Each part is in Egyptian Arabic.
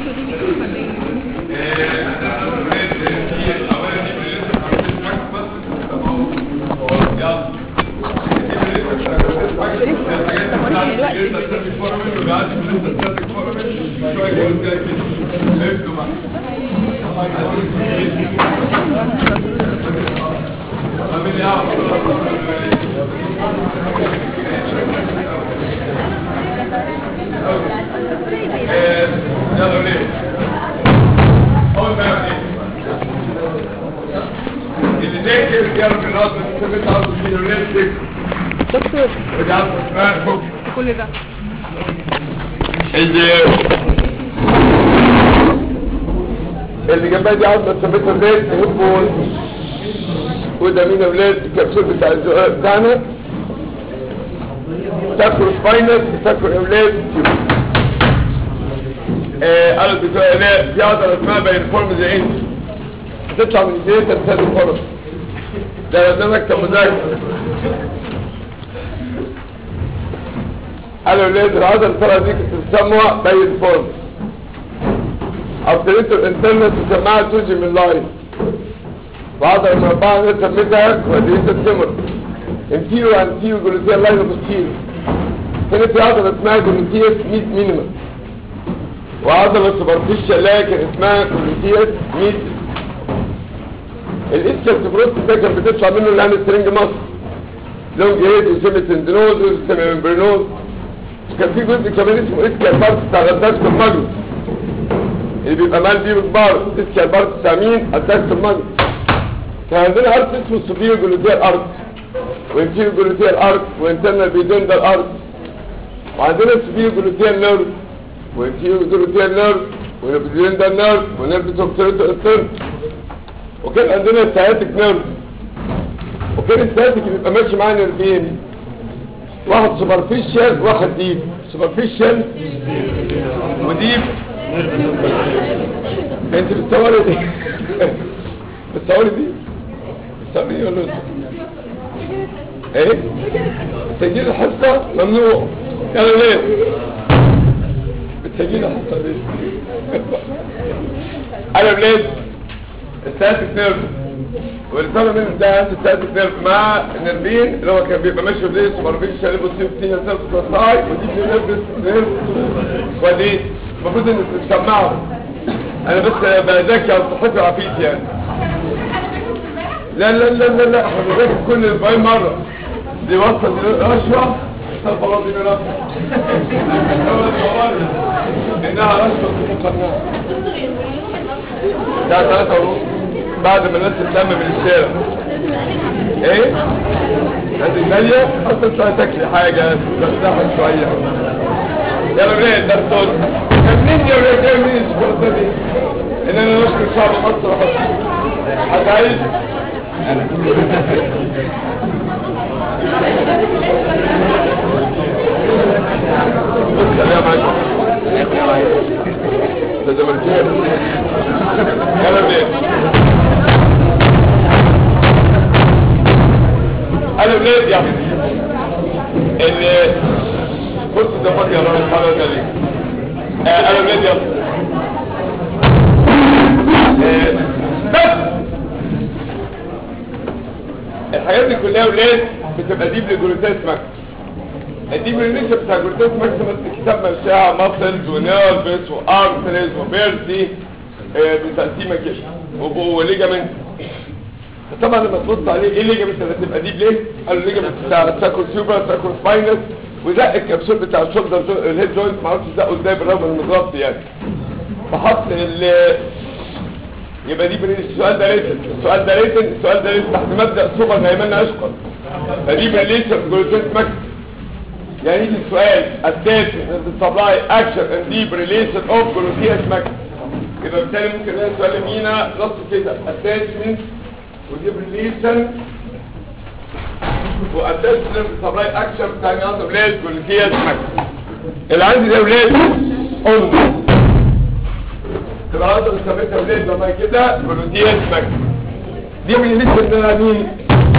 يلا ليه اول ما يبدأ اللي ذاكر يعرف النقط اللي انت عاوز تشيله ليه دكتور ودي عاوز اسمها فوق كل ده اللي اللي جنبها دي عاوزه تثبتها ولاد تهبوا وده مين يا ولاد الكبسول بتاع الزقاق بتاعنا تاكلوا سباينس تاكلوا يا ولاد آه قالت بتوع لا في عضله اسمها بايرفورم زي انت تطلع من ايديها تنسى الفرص ده قدامك كمذاكره قالوا يا ولاد العضله الفرع دي كنت بتسموها بايرفورم ابتديت الانترنت وسماها توجي من لاين بعض المربعة انا سميتها وديت التمر انتيرو انتيرو جلوتيا لاين وبستيرو هنا في عضلة اسمها جلوتيا ميد مينيمم وعضلة سوبرفيشال لكن اسمها جلوتيا ميد الاسكال تبروست ده كان بتطلع منه الان سترينج مصر لونج هيد وسيمي تندنوز وسيمي ممبرينوز كان في جزء كمان اسمه اسكال بارت بتاع غداس المجلس اللي بيبقى مال بيه كبار اسكال بارت بتاع مين اداس المجلس كان عندنا ارت اسمه سوبيرو جلوتيال ارت وانتيرو جلوتيال ارت وانترنال بيدندال ارت وعندنا سوبيرو جلوتيال نيرف وانتيرو جلوتيال نيرف ونبيدندال نيرف ونيرف توكسيرتو انترن وكان عندنا السياتيك نيرف وكان السياتيك بيبقى ماشي معاه نيرفين واحد سوبرفيشال واحد ديب سوبرفيشال وديب انت بتصوري دي بتصوري دي بتصوري دي ولا ايه تسجيل الحصة ممنوع قالوا ليه بتسجيل الحصة ليه قالوا ليه الساتيك نيرف والرسالة من ده عند الساتيك نيرف مع النرفين اللي هو كان بيبقى ماشي بليه سوبرفيشال اللي بصير فيها سيرف ساي ودي نيرف نيرف ودي المفروض ان تسمعوا انا بس بذاكر على صحتي وعافيتي يعني لا لا لا لا لا احنا بنذاكر كل اسبوعين مره دي وصل رشوه استغفر الله دي رشوه انها رشوه مقنعه ده ثلاثة ونص بعد ما الناس تتلم من الشارع ايه هذه غالية اصلا شوية تاكلي حاجة ترتاحي شوية يا ولاد ده الصوت منين يا ولاد جاي منين الشوكولاتة دي ان انا نشكر شعب مصر حد عايز بص يا معاكم ده زملكاوي يا ولاد انا ولاد يا اللي بص ده فاضي يا راجل حاجه غاليه انا ولاد يا آه، بس الحاجات دي كلها ولاد بتبقى ديب لجلوتاس ماكس الديب للنشا بتاع جلوتاس ماكس بس كتاب مشاع ماسلز ونيرفس وارتريز وبيرسي آه، بتقسيمه كده وب- وليجامنت طبعا لما تبص عليه ايه الليجامنت اللي هتبقى ديب ليه؟ قالوا الليجامنت بتاع الساكو سيوبر ساكو سباينس وزق الكبسول بتاع الشولدر جو... الهيد جوينت معرفش زقه ازاي بالرغم من المضغط يعني فحط ال يبقى دي بريد السؤال ده ريتن السؤال ده ريتن السؤال ده ريتن تحت مبدأ سوبر غيمنا اشقر فدي بريليشن جلوتيس ماكس يعني يجي السؤال التاسع سبلاي اكشن اند ديب ريليشن اوف جلوتيس ماكس يبقى بالتالي ممكن نلاقي سؤال مينا نص كده اتاتشمنت وديب ريليشن واتاتشمنت سبلاي اكشن بتاع نقطه بلاد جلوتيس ماكس اللي عندي ده ولاد اون تبقى عضلة ثابتة ولاد لما كده جلوتيس ماكس دي من لسه ان مين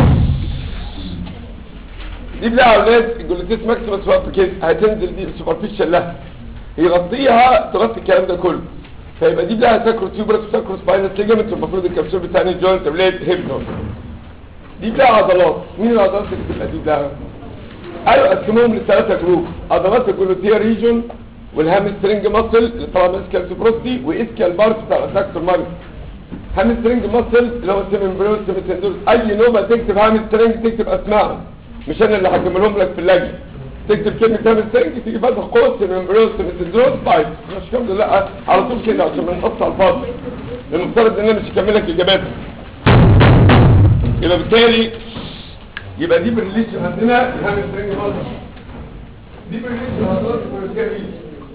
دي بقى يا اولاد الجلوتيس ماكسيمس وقت كده هتنزل دي سوبرفيشال لها يغطيها تغطي الكلام ده كله فيبقى دي لها ساكرو تيوبرس وساكرو سباينس ليجامنت والمفروض الكبسول بتاعني جوينت بليد هيب جوينت دي لها عضلات مين العضلات اللي بتبقى دي لها قالوا قسموهم لثلاثه جروب عضلات الجلوتيا ريجون والهامسترنج ماسل اللي طالع من سكالسوبروستي واسكيال بارت بتاع الادكتور مارس هامسترنج ماسل اللي هو سيمبريوس سيمتندوس اي نوبه تكتب هامسترنج تكتب اسمائهم مش انا اللي هكملهم لك في اللجنه تكتب كلمه هامسترنج تيجي فاتح قوس سيمبريوس سيمتندوس بايت مش الحمد لله على طول كده عشان ما نقص على الفاضي المفترض ان انا مش هكمل لك اجاباتها يبقى بالتالي يبقى دي بريليشن عندنا الهامسترنج ماسل دي بريليشن عضلات الجلوتيا ريجون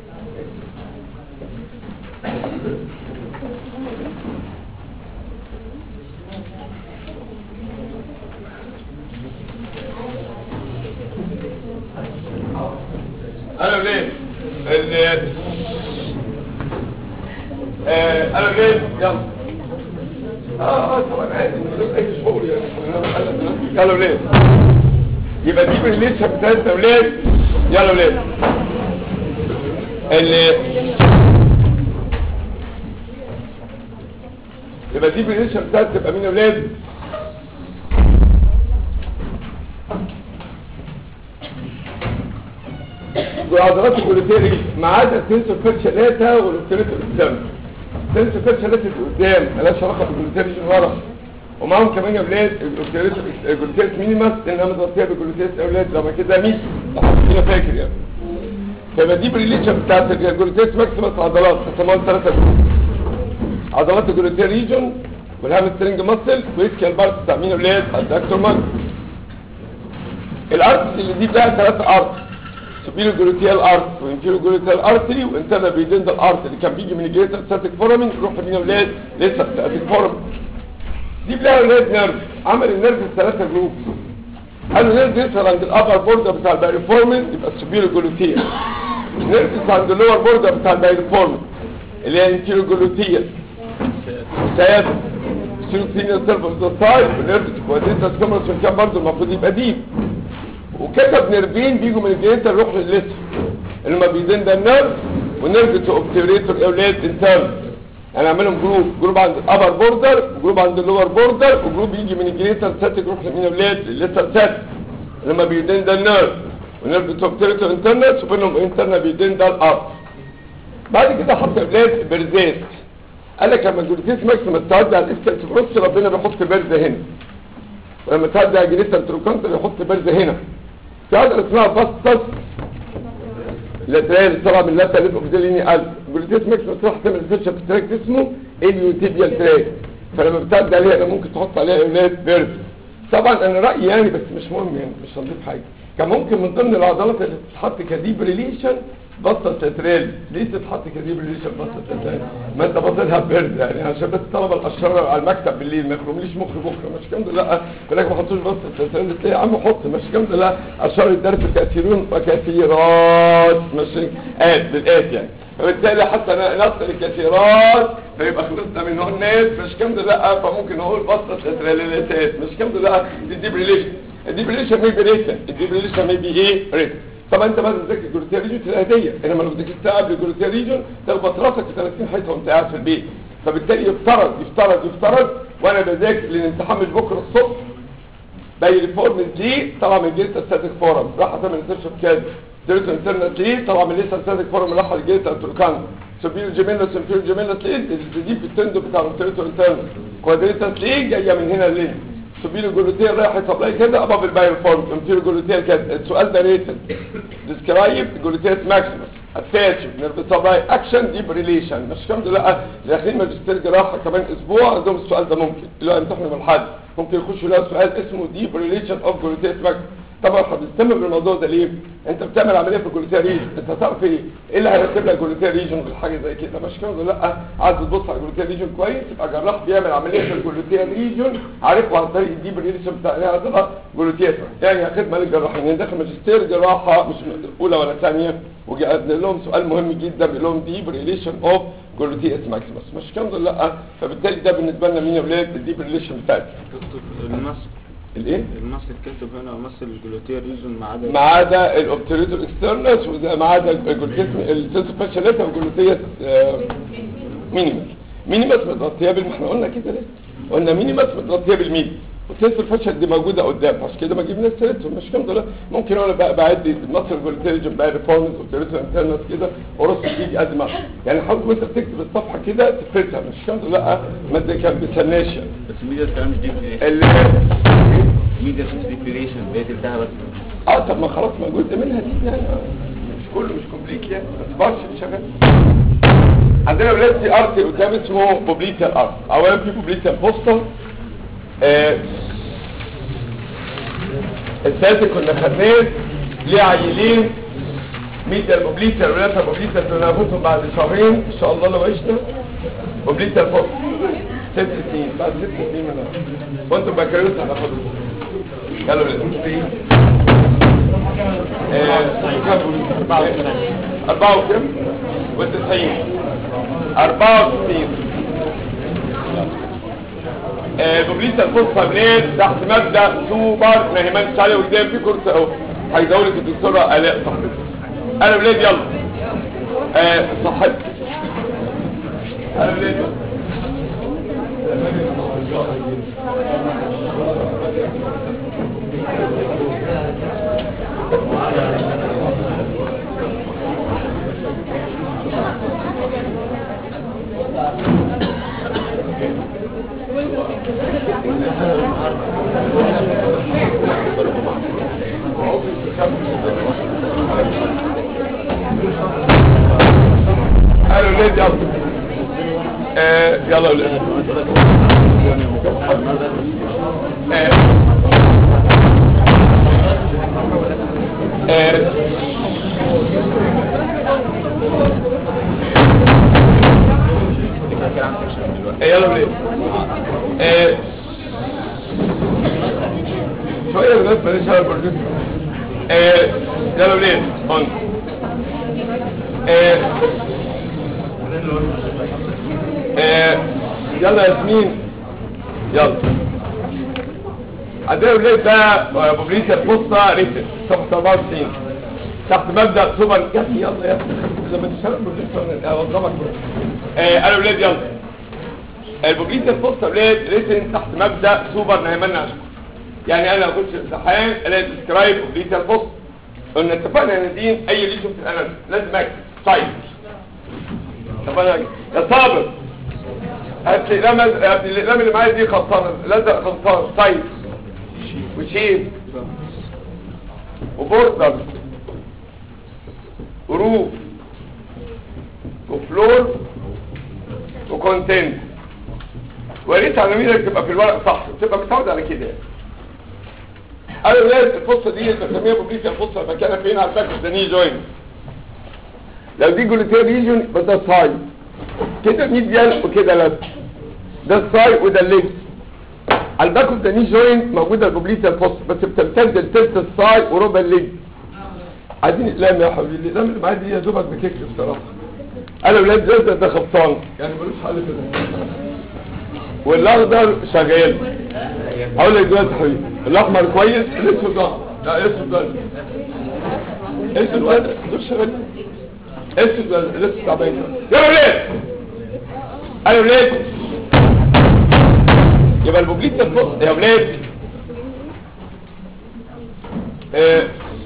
انا ليه ال آه، انا ليه يلا اه اه طبعا عادي من غير اي شعور يعني يلا ليه يبقى دي بالليشه بتاعت اولاد يلا ولاد ال يبقى دي بالليشه بتاعت تبقى مين يا ولاد وعضلات الجلوتيري ما عدا التنسور فيرشلاتا والاوكتيريتور قدام التنسور فيرشلاتا قدام مالهاش علاقه بالجلوتيري من ورا ومعاهم كمان يا اولاد الاوكتيريتور الجلوتيريس مينيماس لانها متغطيه بالجلوتيريس يا اولاد لما كده 100 لو حد فينا فاكر يعني فيبقى دي بريليشن بتاعت الجلوتيريس ماكسيمس عضلات قسموها ثلاثه جروب عضلات الجلوتير ريجون والهامسترنج ماسل ويسكال بارت بتاع مين يا اولاد الدكتور ماسل الارتس اللي دي بقى ثلاثه ارتس سوبيريور جلوتيال ارت وانفيريور جلوتيال ارتري وانترنال بيدندال ارت اللي كان بيجي من الجليتر ستاتيك فورامين يروح لمين يا اولاد لسه ستاتيك فورامين دي بلاقي اولاد نيرف عمل النيرف الثلاثه جروب قالوا نيرف يظهر عند الابر بوردر بتاع البايرفورمين يبقى السوبيريور جلوتيال نيرف يظهر عند اللور بوردر بتاع البايرفورمين اللي هي انفيريور جلوتيال سيادة سيروكسينيا سيرفس ذا سايد ونيرف كوادريتا سكامرس كان برضه المفروض يبقى ديب وكتب نيرفين بيجوا من الجنيتا يروحوا للليتر اللي ما بيدين ده النيرف ونيرف تو اوبتيريتور اولاد انترن يعني اعملهم جروب جروب عند الابر بوردر وجروب عند اللور بوردر وجروب يجي من الجنيتا ساتيك يروح لمين اولاد للليتر سات اللي ما بيدين ده النيرف ونيرف تو اوبتيريتور انترنت وبينهم انترنا بيدين ده الارض بعد كده حط اولاد برزات قال لك لما الجلوتيس ماكسيمم تعدي على الاستنس بروس ربنا بيحط برزه هنا ولما تعدي على الجليتا تروكانتر يحط برزه هنا في عضله اسمها باستس لاترال طبعا من لاترال ليف اوبزيليني قلب الجلوتيس ماكسيمم تروح تعمل سيرش في تراك اسمه اليوتيبيال تراك فلما بتعدي عليها انا ممكن تحط عليها اولاد برز طبعا انا رايي يعني بس مش مهم يعني مش هنضيف حاجه كان ممكن من ضمن العضلات اللي تتحط كديب ريليشن بطه تتريل ليه تتحط كديب ريليشن بطه تتريل ما انت باطلها برد يعني عشان بس الطلبه الاشرار على المكتب بالليل ما يخرجليش مخي بكره مش كام لا يقول لك ما حطوش بطه تتريل تلاقي يا عم حط مش كام لا اشرار الدرس كثيرون وكثيرات مش قاد بالآت يعني فبالتالي حتى نصل الكثيرات فيبقى خلصنا من هون ناس مش كام لا فممكن نقول بطه تتريلات مش كام لا دي ديب ريليشن الديب ريليشن مي بي ريتن الديب ريليشن مي بي ايه ريتن طبعا انت مثلا تذاكر الجلوتيا ريجون تلاقي هديه انما لو ذاكرت قبل الجلوتيا ريجون تخبط راسك في 30 حيطه وانت قاعد في البيت فبالتالي يفترض يفترض يفترض وانا بذاكر للامتحان مش بكره الصبح باي ريفورمز دي طبعا من جيتا ستاتيك فورم راح تعمل سيرش في كذا ديرت انترنت ليه طبعا من لسه ستاتيك فورم راح لجيتا تركان سوبير جيمينس سوبير جيمينس ليه دي في التندو بتاع التريتور انترنت كوادريتاس ليه جايه من هنا ليه سوبيرو جلوتير رايح يسبلاي كده اباب الباير فورم انفيرو جلوتير كده السؤال ده ريتد ديسكرايب جلوتير ماكسيمس اتاتش نيرف سبلاي اكشن ديب ريليشن مش كام لا داخلين ماجستير جراحه كمان اسبوع عندهم السؤال ده ممكن اللي هو امتحنوا من الحد ممكن يخشوا لها سؤال اسمه ديب ريليشن اوف جلوتير ماكسيمس طبعا احنا بنستمر بالموضوع ده ليه انت بتعمل عمليه في الجلوتير ريجن انت هتعرف ايه ايه اللي هيرتب لك جلوتير ريجن ولا حاجه زي كده مش كده لا عايز تبص على الجلوتير ريجن كويس يبقى جراح بيعمل عمليه في الجلوتير ريجن عارفه عن طريق الديب ريليشن بتاع اللي هتبقى جلوتير يعني خدمه للجراحين داخل ماجستير جراحه مش اولى ولا ثانيه وجاء لهم سؤال مهم جدا بيقول لهم ديب ريليشن اوف جلوتيس ماكسيمس مش كده لا فبالتالي ده بالنسبه لنا مين يا ولاد الديب ريليشن بتاعتي المصل الايه المصل كاتب هنا مصل الجلوتير ريجون ما عدا ما عدا الاوبتريتور اكسترنس وما عدا الجلوتيس السنسوفاشياليتا والجلوتيس مينيمس مينيمس متغطيه بالم احنا قلنا كده ليه قلنا مينيمس متغطيه بالميد وتنس الفشل دي موجوده قدام عشان كده ما جبناش سيرتهم مش كام دول ممكن انا بقى بعد مصر فولتيج بقى ريفورمز وتيريتو انترنس كده ورص تيجي قد ما يعني حاول وانت بتكتب الصفحه كده تفردها مش كام دول لا ما انت كان بيسناش يعني بس ميديا الكلام مش ديكليريشن ال- ميديا مش ديكليريشن بقيت انتهى بس اه طب ما خلاص ما جزء منها دي يعني آه. مش كله مش كومبليت يعني بس بارش شغال عندنا ولاد في ارت قدام اسمه بوبليتال ارت اولا في بوبليتال بوستر آه الثالث كنا خدناه ليه عيلين ميديا البوبليتال ولاتا بوبليتال دول هناخدهم بعد شهرين ان شاء الله لو عشنا بوبليتال بوستر ست سنين بعد ست سنين من وانتم بكالوريوس هناخدهم يلا ولاد أربعة وكم؟ وتسعين أربعة وتسعين بوبليس الفرصة منين تحت مبدأ سوبر نهمان عليه قدام في كورس اهو هيدور لك الدكتورة آلاء صاحبتي أنا ولاد يلا آه، صاحبتي أنا ولاد يلا أنا ولاد يلا آه، يلا ولاد آه. آه. آه، يلا ولاد آه. شوية ولاد بلاش على البرجوز آه. يلا ولاد on. آه. آه. يلا يا ياسمين يلا عندنا ولاد ده بوبليسيا الفصة ريتن صفحة 94 تحت مبدأ سوبر يا ابني يلا يا ابني لما تشتغل بوبليسيا اضربك آه انا ولاد يلا البوبليسيا الفصة ولاد ريتن تحت مبدأ سوبر نهمان عشق يعني انا اخش امتحان الاقي ديسكرايب بوبليسيا الفصة قلنا اتفقنا ان دي اي ليشن في الاناليسيس لازم اكتب سايت طب انا يا صابر هات لي الأقلام يا ابني الأقلام اللي معايا دي خلصانه لزق خلصان سايت وشيب وبوردر وروف وفلور وكونتنت وريت على ميلك تبقى في الورق صح تبقى متعود على كده انا ولاد الفصه دي بسميها بوبليكا الفصه المكانه فين على الباك اوف ذا ني جوينت لو دي جلوتير ريجون يبقى ده سايد كده ميديال وكده لازم ده الساي وده الليج على الباك اوف ذا ني جوينت موجوده البوبليتا الفص بس بتمتد لتلت الساي وربع الليج عايزين اقلام يا حبيبي الاقلام اللي معايا دي يا دوبك بتكتب بصراحه انا ولاد زلزل ده خبطان يعني ملوش حل كده والاخضر شغال هقول لك دلوقتي يا حبيبي الاحمر كويس الاسود ده لا الاسود ده الاسود ده دول شغالين اسود ده الاسود تعبان يا ولاد انا ولاد يبقى البوبليت الفوق يا ولاد آه.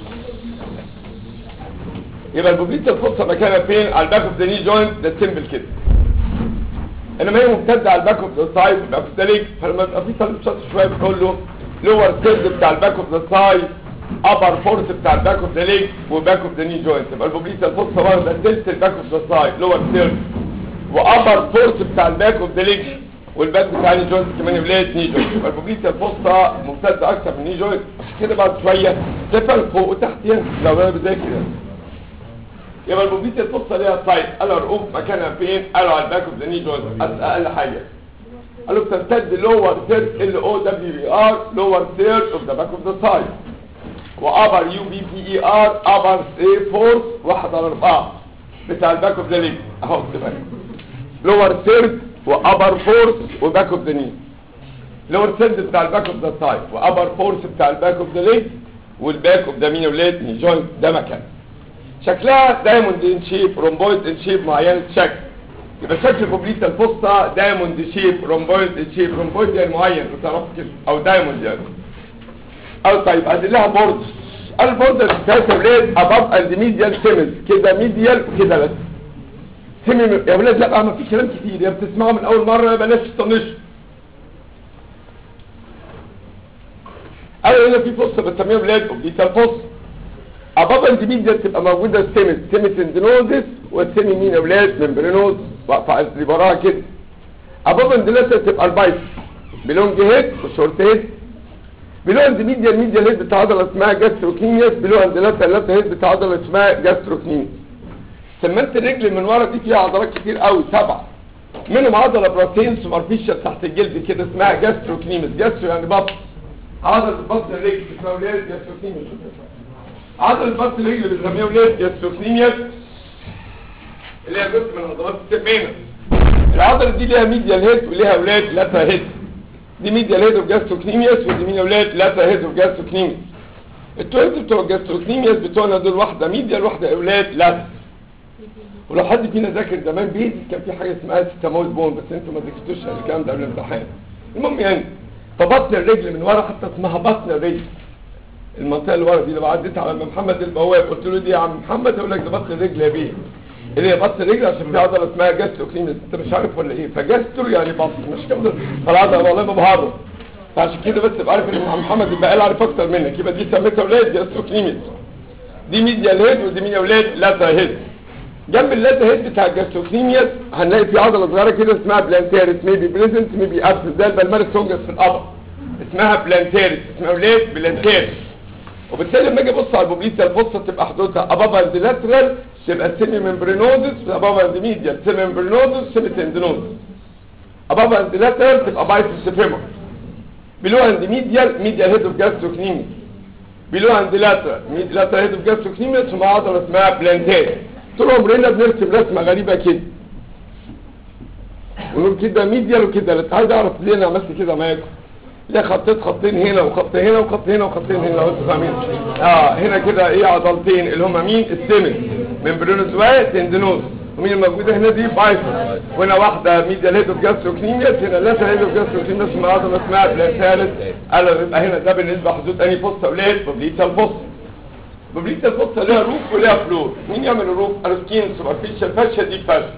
يبقى البوبليت الفوق مكانها فين على الباك اوف ذا ني جوينت ده سيمبل كده انما هي ممتده على الباك اوف ذا سايد الباك اوف ذا ليج فلما يبقى في طالب شاطر شويه بتقول له لور ثيرد بتاع الباك اوف ذا سايد ابر فورس بتاع الباك اوف ذا ليج وباك اوف ذا ني جوينت يبقى البوبليت الفوق واخده تلت الباك اوف ذا سايد لور ثيرد وابر فورس بتاع الباك اوف ذا ليج والباك بتاع الني جوينت كمان ولاد ني جوينت يبقى البوبليت الفوق ممتده اكتر من الني جوينت عشان كده بعد شويه تفرق فوق وتحت يعني لو انا بذاكر يعني يبقى البوبليت الفصة ليها سايد قالوا الرؤوف مكانها فين قالوا على الباك اوف ذا ني جوينت اقل حاجه قالوا بتمتد لور ثيرد ال او دبليو اي ار لور ثيرد اوف ذا باك اوف ذا سايد وابر يو بي بي اي ار ابر اي فورس 1 على 4 بتاع الباك اوف ذا ليج اهو كده لور ثيرد وابر فورس وباك اوف ذا ني لور ثيرد بتاع الباك اوف ذا سايد وابر فورس بتاع الباك اوف ذا ليج والباك اوف ذا مين ولاد ني جوينت ده مكان شكلها دايموند ان شيب رومبويد ان شيب معين شكل يبقى شكل البوبليتا الفصة دايموند شيب رومبويد شيب رومبويد يعني معين بتعرفوا كده او دايموند يعني او طيب ادي لها بورد البورد بتاعتها ولاد اباف اند ميديال سيمز كده ميديال وكده بس سيمي يا ولاد لا ما فيش كلام كتير يا بتسمعوا من اول مره يا بلاش تطنشوا اول هنا في فصة بنسميها ولاد اوبليتا الفصة اباف اند ميديال تبقى موجوده السيمز سيمي تندنوزس والسيمي مين يا ولاد ممبرينوز واقفه على اللي وراها كده اباف اند لاتر تبقى البايس بلونج هيد وشورت هيد بلو اند ميديال ميديال هيد بتاع عضله اسمها جاستروكينيوس بلو اند لاتر لاتر هيد بتاع عضله اسمها جاستروكينيوس سمنت الرجل من ورا دي فيها عضلات كتير قوي سبعه منهم عضله براسين سوبرفيشال تحت الجلد كده اسمها جاستروكينيوس جاسترو يعني بطن عضله بطن الرجل اسمها ولاد جاستروكينيوس عضله بطن الرجل بنسميها ولاد جاستروكينيوس اللي هي جزء من عضلات السمانه العضله دي ليها ميديال هيد وليها ولاد لاتر هيد دي ميديال هيد اوف جاستروكنيميوس ودي مين يا اولاد لاتر هيد اوف جاستروكنيميوس التوينت بتوع الجاستروكنيميوس بتوعنا دول واحده ميديال واحده اولاد لاتر ولو حد فينا ذاكر زمان بيزي كان في حاجه اسمها ستامويد بون بس انتوا ما ذاكرتوش الكلام ده قبل الامتحان المهم يعني فبطن الرجل من ورا حتى اسمها بطن الرجل المنطقه اللي ورا دي لو عديت على محمد البواب قلت له دي يا عم محمد يقول لك ده بطن الرجل يا بيه اللي هي بطن الرجل عشان في عضله اسمها جاستروكلينس انت مش عارف ولا ايه فجاسترو يعني بطن مش كده فالعضله والله ما بهرب فعشان كده بس تبقى عارف ان محمد يبقى قال عارف اكتر منك يبقى دي سميتها ولاد جاستروكلينس دي ميديال هيد ودي مين يا ولاد لاتا هيد جنب اللاتا هيد بتاع الجاستروكلينيوس هنلاقي في عضله صغيره كده اسمها بلانتيرس ميبي بريزنت ميبي ابسنت ده البلمارس سونجس في القبر اسمها بلانتيرس اسمها ولاد بلانتيرس وبالتالي لما اجي ابص على البوبليتا الفصه تبقى حدودها ابابا اند لاترال تبقى سيمي ممبرينوزس ابابا اند ميديال سيمي ممبرينوزس سيمي تندينوزس ابابا اند لاترال تبقى بايسس فيمر بلو اند ميديال ميديال هيد اوف جاستروكنيميس بلو اند لاترال ميد لاترال هيد اوف جاستروكنيميس ومع عضله اسمها بلانتير طول عمرنا بنرسم رسمه غريبه كده ونقول كده ميديال وكده لا عايز اعرف ليه انا عملت كده معاكم لا خطيت خطين هنا وخط هنا وخط هنا وخطين هنا لو انتوا فاهمين اه هنا كده ايه عضلتين اللي هم مين السيمن ممبرينوس وتندينوس ومين الموجوده هنا دي بايفر وهنا واحده ميديا هيد اوف جاستروكنيميس هنا لاتر هيد اوف جاستروكنيميس مع عضله اسمها بلاتالس قال يبقى هنا ده بالنسبه لحدود اني فوسطه ولاد بوبليتا الفوسطه بوبليتا الفوسطه ليها روف وليها فلور مين يعمل الروف السكين سوبرفيشال فاشيا دي فاشيا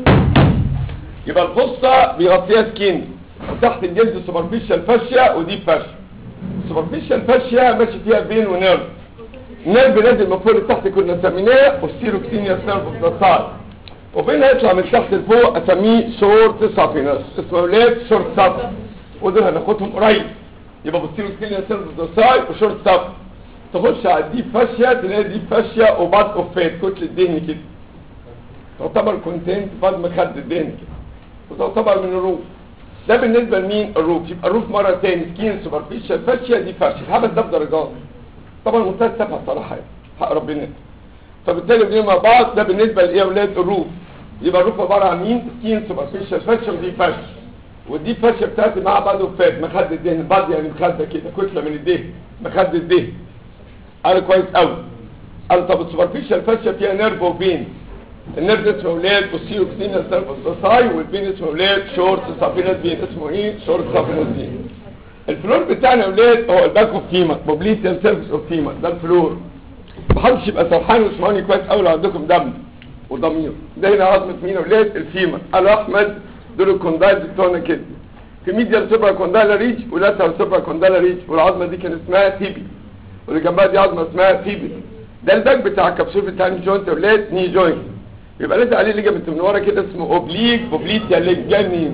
يبقى الفوسطه بيغطيها سكين وتحت الجلد سوبرفيشال فاشيا ودي فاشيا سوبرفيشال فاشيا ماشي فيها بين ونيرف نيرف نازل من فوق لتحت كنا سميناه والسيروكسينيا نيرف اوف وبينها يطلع من تحت لفوق اسميه شورت سابينس اسمه ولاد شورت ساب ودول هناخدهم قريب يبقى بالسيروكسينيا نيرف اوف وشورت ساب تخش على الديب فاشيا تلاقي ديب فاشيا وبعد اوف فات كتله دهن كده تعتبر كونتنت بعد ما خد الدهن كده وتعتبر من الروف ده بالنسبه لمين الروف يبقى الروف مره تاني سكين سوبرفيشال فاشيا دي فاشيا الهبل ده بدرجات طبعا منتهى السفه صراحه يعني حق ربنا فبالتالي بنيجي مع بعض ده بالنسبه لايه اولاد الروف يبقى الروف عباره عن مين سكين سوبرفيشال فاشيا ودي فاشيا والدي فاشيا بتاعتي مع بعض وفات مخد الدهن بعض يعني مخده كده كتله من الدهن مخد الدهن قال كويس قوي قال طب السوبرفيشال فاشيا فيها نيرف وبين النيرف اسمه ولاد والسيروكسينا ساي والبين اسمه ولاد شورت سابينات بين اسمه ايه شورت سابينات بين الفلور بتاعنا يا ولاد هو الباك اوف فيما موبليتيال سيرفيس اوف فيما ده الفلور محدش يبقى سرحان واسمعوني كويس قوي لو عندكم دم وضمير ده هنا عظمه مين يا ولاد الفيما قال احمد دول الكوندايل بتوعنا كده في ميديال سوبرا كوندايلا ريج ولاترال سوبرا كوندايلا ريج والعظمه دي كان اسمها تيبي واللي جنبها دي عظمه اسمها تيبي ده الباك بتاع الكبسول بتاع الني جوينت يا ولاد ني جوينت يبقى لازم عليه ليجامنت من ورا كده اسمه اوبليك بوبليتيا ليجاني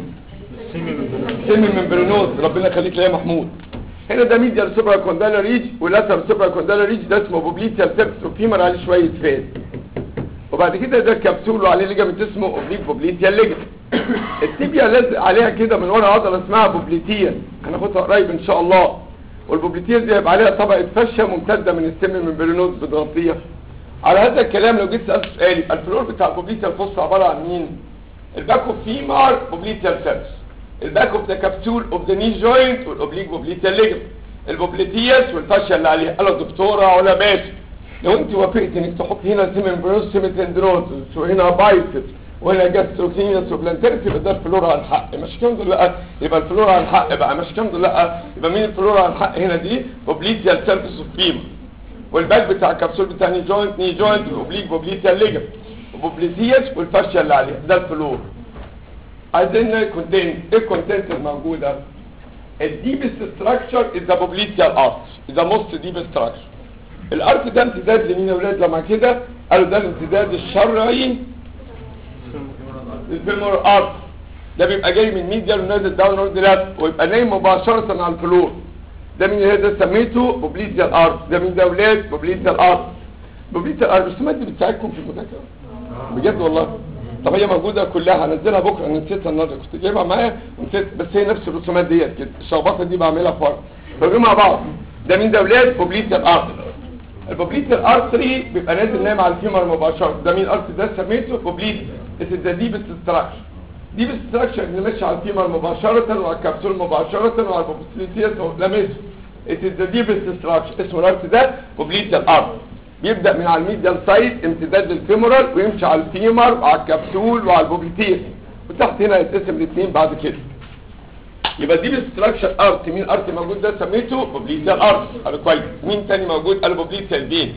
سيمي ممبرينوز ربنا يخليك يا محمود هنا ده ميديال سوبرا كوندالا ريج ولاتر سوبرا كوندالا ريج ده اسمه بوبليتيا سيبس وفيمر عليه شويه فات وبعد كده ده كبسول وعليه ليجامنت اسمه اوبليك بوبليتيا ليجامنت التيبيا لازق عليها كده من ورا عضله اسمها بوبليتيا هناخدها قريب ان شاء الله والبوبليتيا دي هيبقى عليها طبقه فشه ممتده من السيمي ممبرينوز بتغطيها على هذا الكلام لو جيت سألت سؤالي الفلور بتاع البوبليتا الفص عبارة عن مين الباك اوف فيمار بوبليتا سيرفس الباك اوف ذا كابسول اوف ذا ني جوينت والاوبليك بوبليتا ليجم البوبليتياس والفاشيا اللي عليها قالوا دكتوره ولا باشا لو انت وافقت انك تحط هنا سيمين بروس سيمين تندروز وهنا بايسبس وهنا جاستروكينيوس وبلانتيرس يبقى ده الفلورا على الحق مش كام دول لا يبقى الفلورا على الحق بقى مش كام دول لا يبقى مين الفلورا على الحق هنا دي اوبليتيال سيرفيس اوف بيما والباك بتاع الكبسول بتاع ني جوينت ني جوينت اوبليك اوبليتيال ليجم وبوبليتياس والفاشيا اللي عليها ده الفلور عايزين كونتين ايه الكونتنت الموجوده الديبست ستراكشر از ذا بوبليتيال ارت ذا موست ديب ستراكشر الارت ده امتداد لمين يا اولاد لما كده قالوا ده الامتداد الشرعي الفيمور ارت ده بيبقى جاي من ميديال ونازل داون وورد لاب ويبقى نايم مباشره على الفلور ده مين اللي ده سميته بوبليتيال ارت ده مين ده اولاد بوبليتيال ارت بوبليتيال ارت الرسومات دي بتساعدكم في المذاكره بجد والله طب هي موجوده كلها هنزلها بكره انا نسيتها النهارده كنت جايبها معايا ونسيت بس هي نفس الرسومات ديت كده الشخبطه دي بعملها في ورق فبقوا مع بعض ده مين ده اولاد بوبليتيال ارت البوبليتيال ارتري بيبقى نازل نايم على الفيمر مباشره ده مين الارت ده سميته بوبليت ده ديب ستراكشر ديب ستراكشر اللي ماشي على الفيمر مباشره وعلى الكبسول مباشره وعلى البوبليتيال لاميس ذا ديب ستراكشر اسمه الارت ده بوبليتيال ارت بيبدا من على الميديال سايد امتداد للفيمورال ويمشي على الفيمر وعلى الكبسول وعلى البوبليتيال وتحت هنا يتقسم الاثنين بعد كده يبقى دي ستراكشر ارت مين ارت موجود ده سميته بوبليتيال ارت قالوا كويس مين تاني موجود قالوا بوبليتيال بين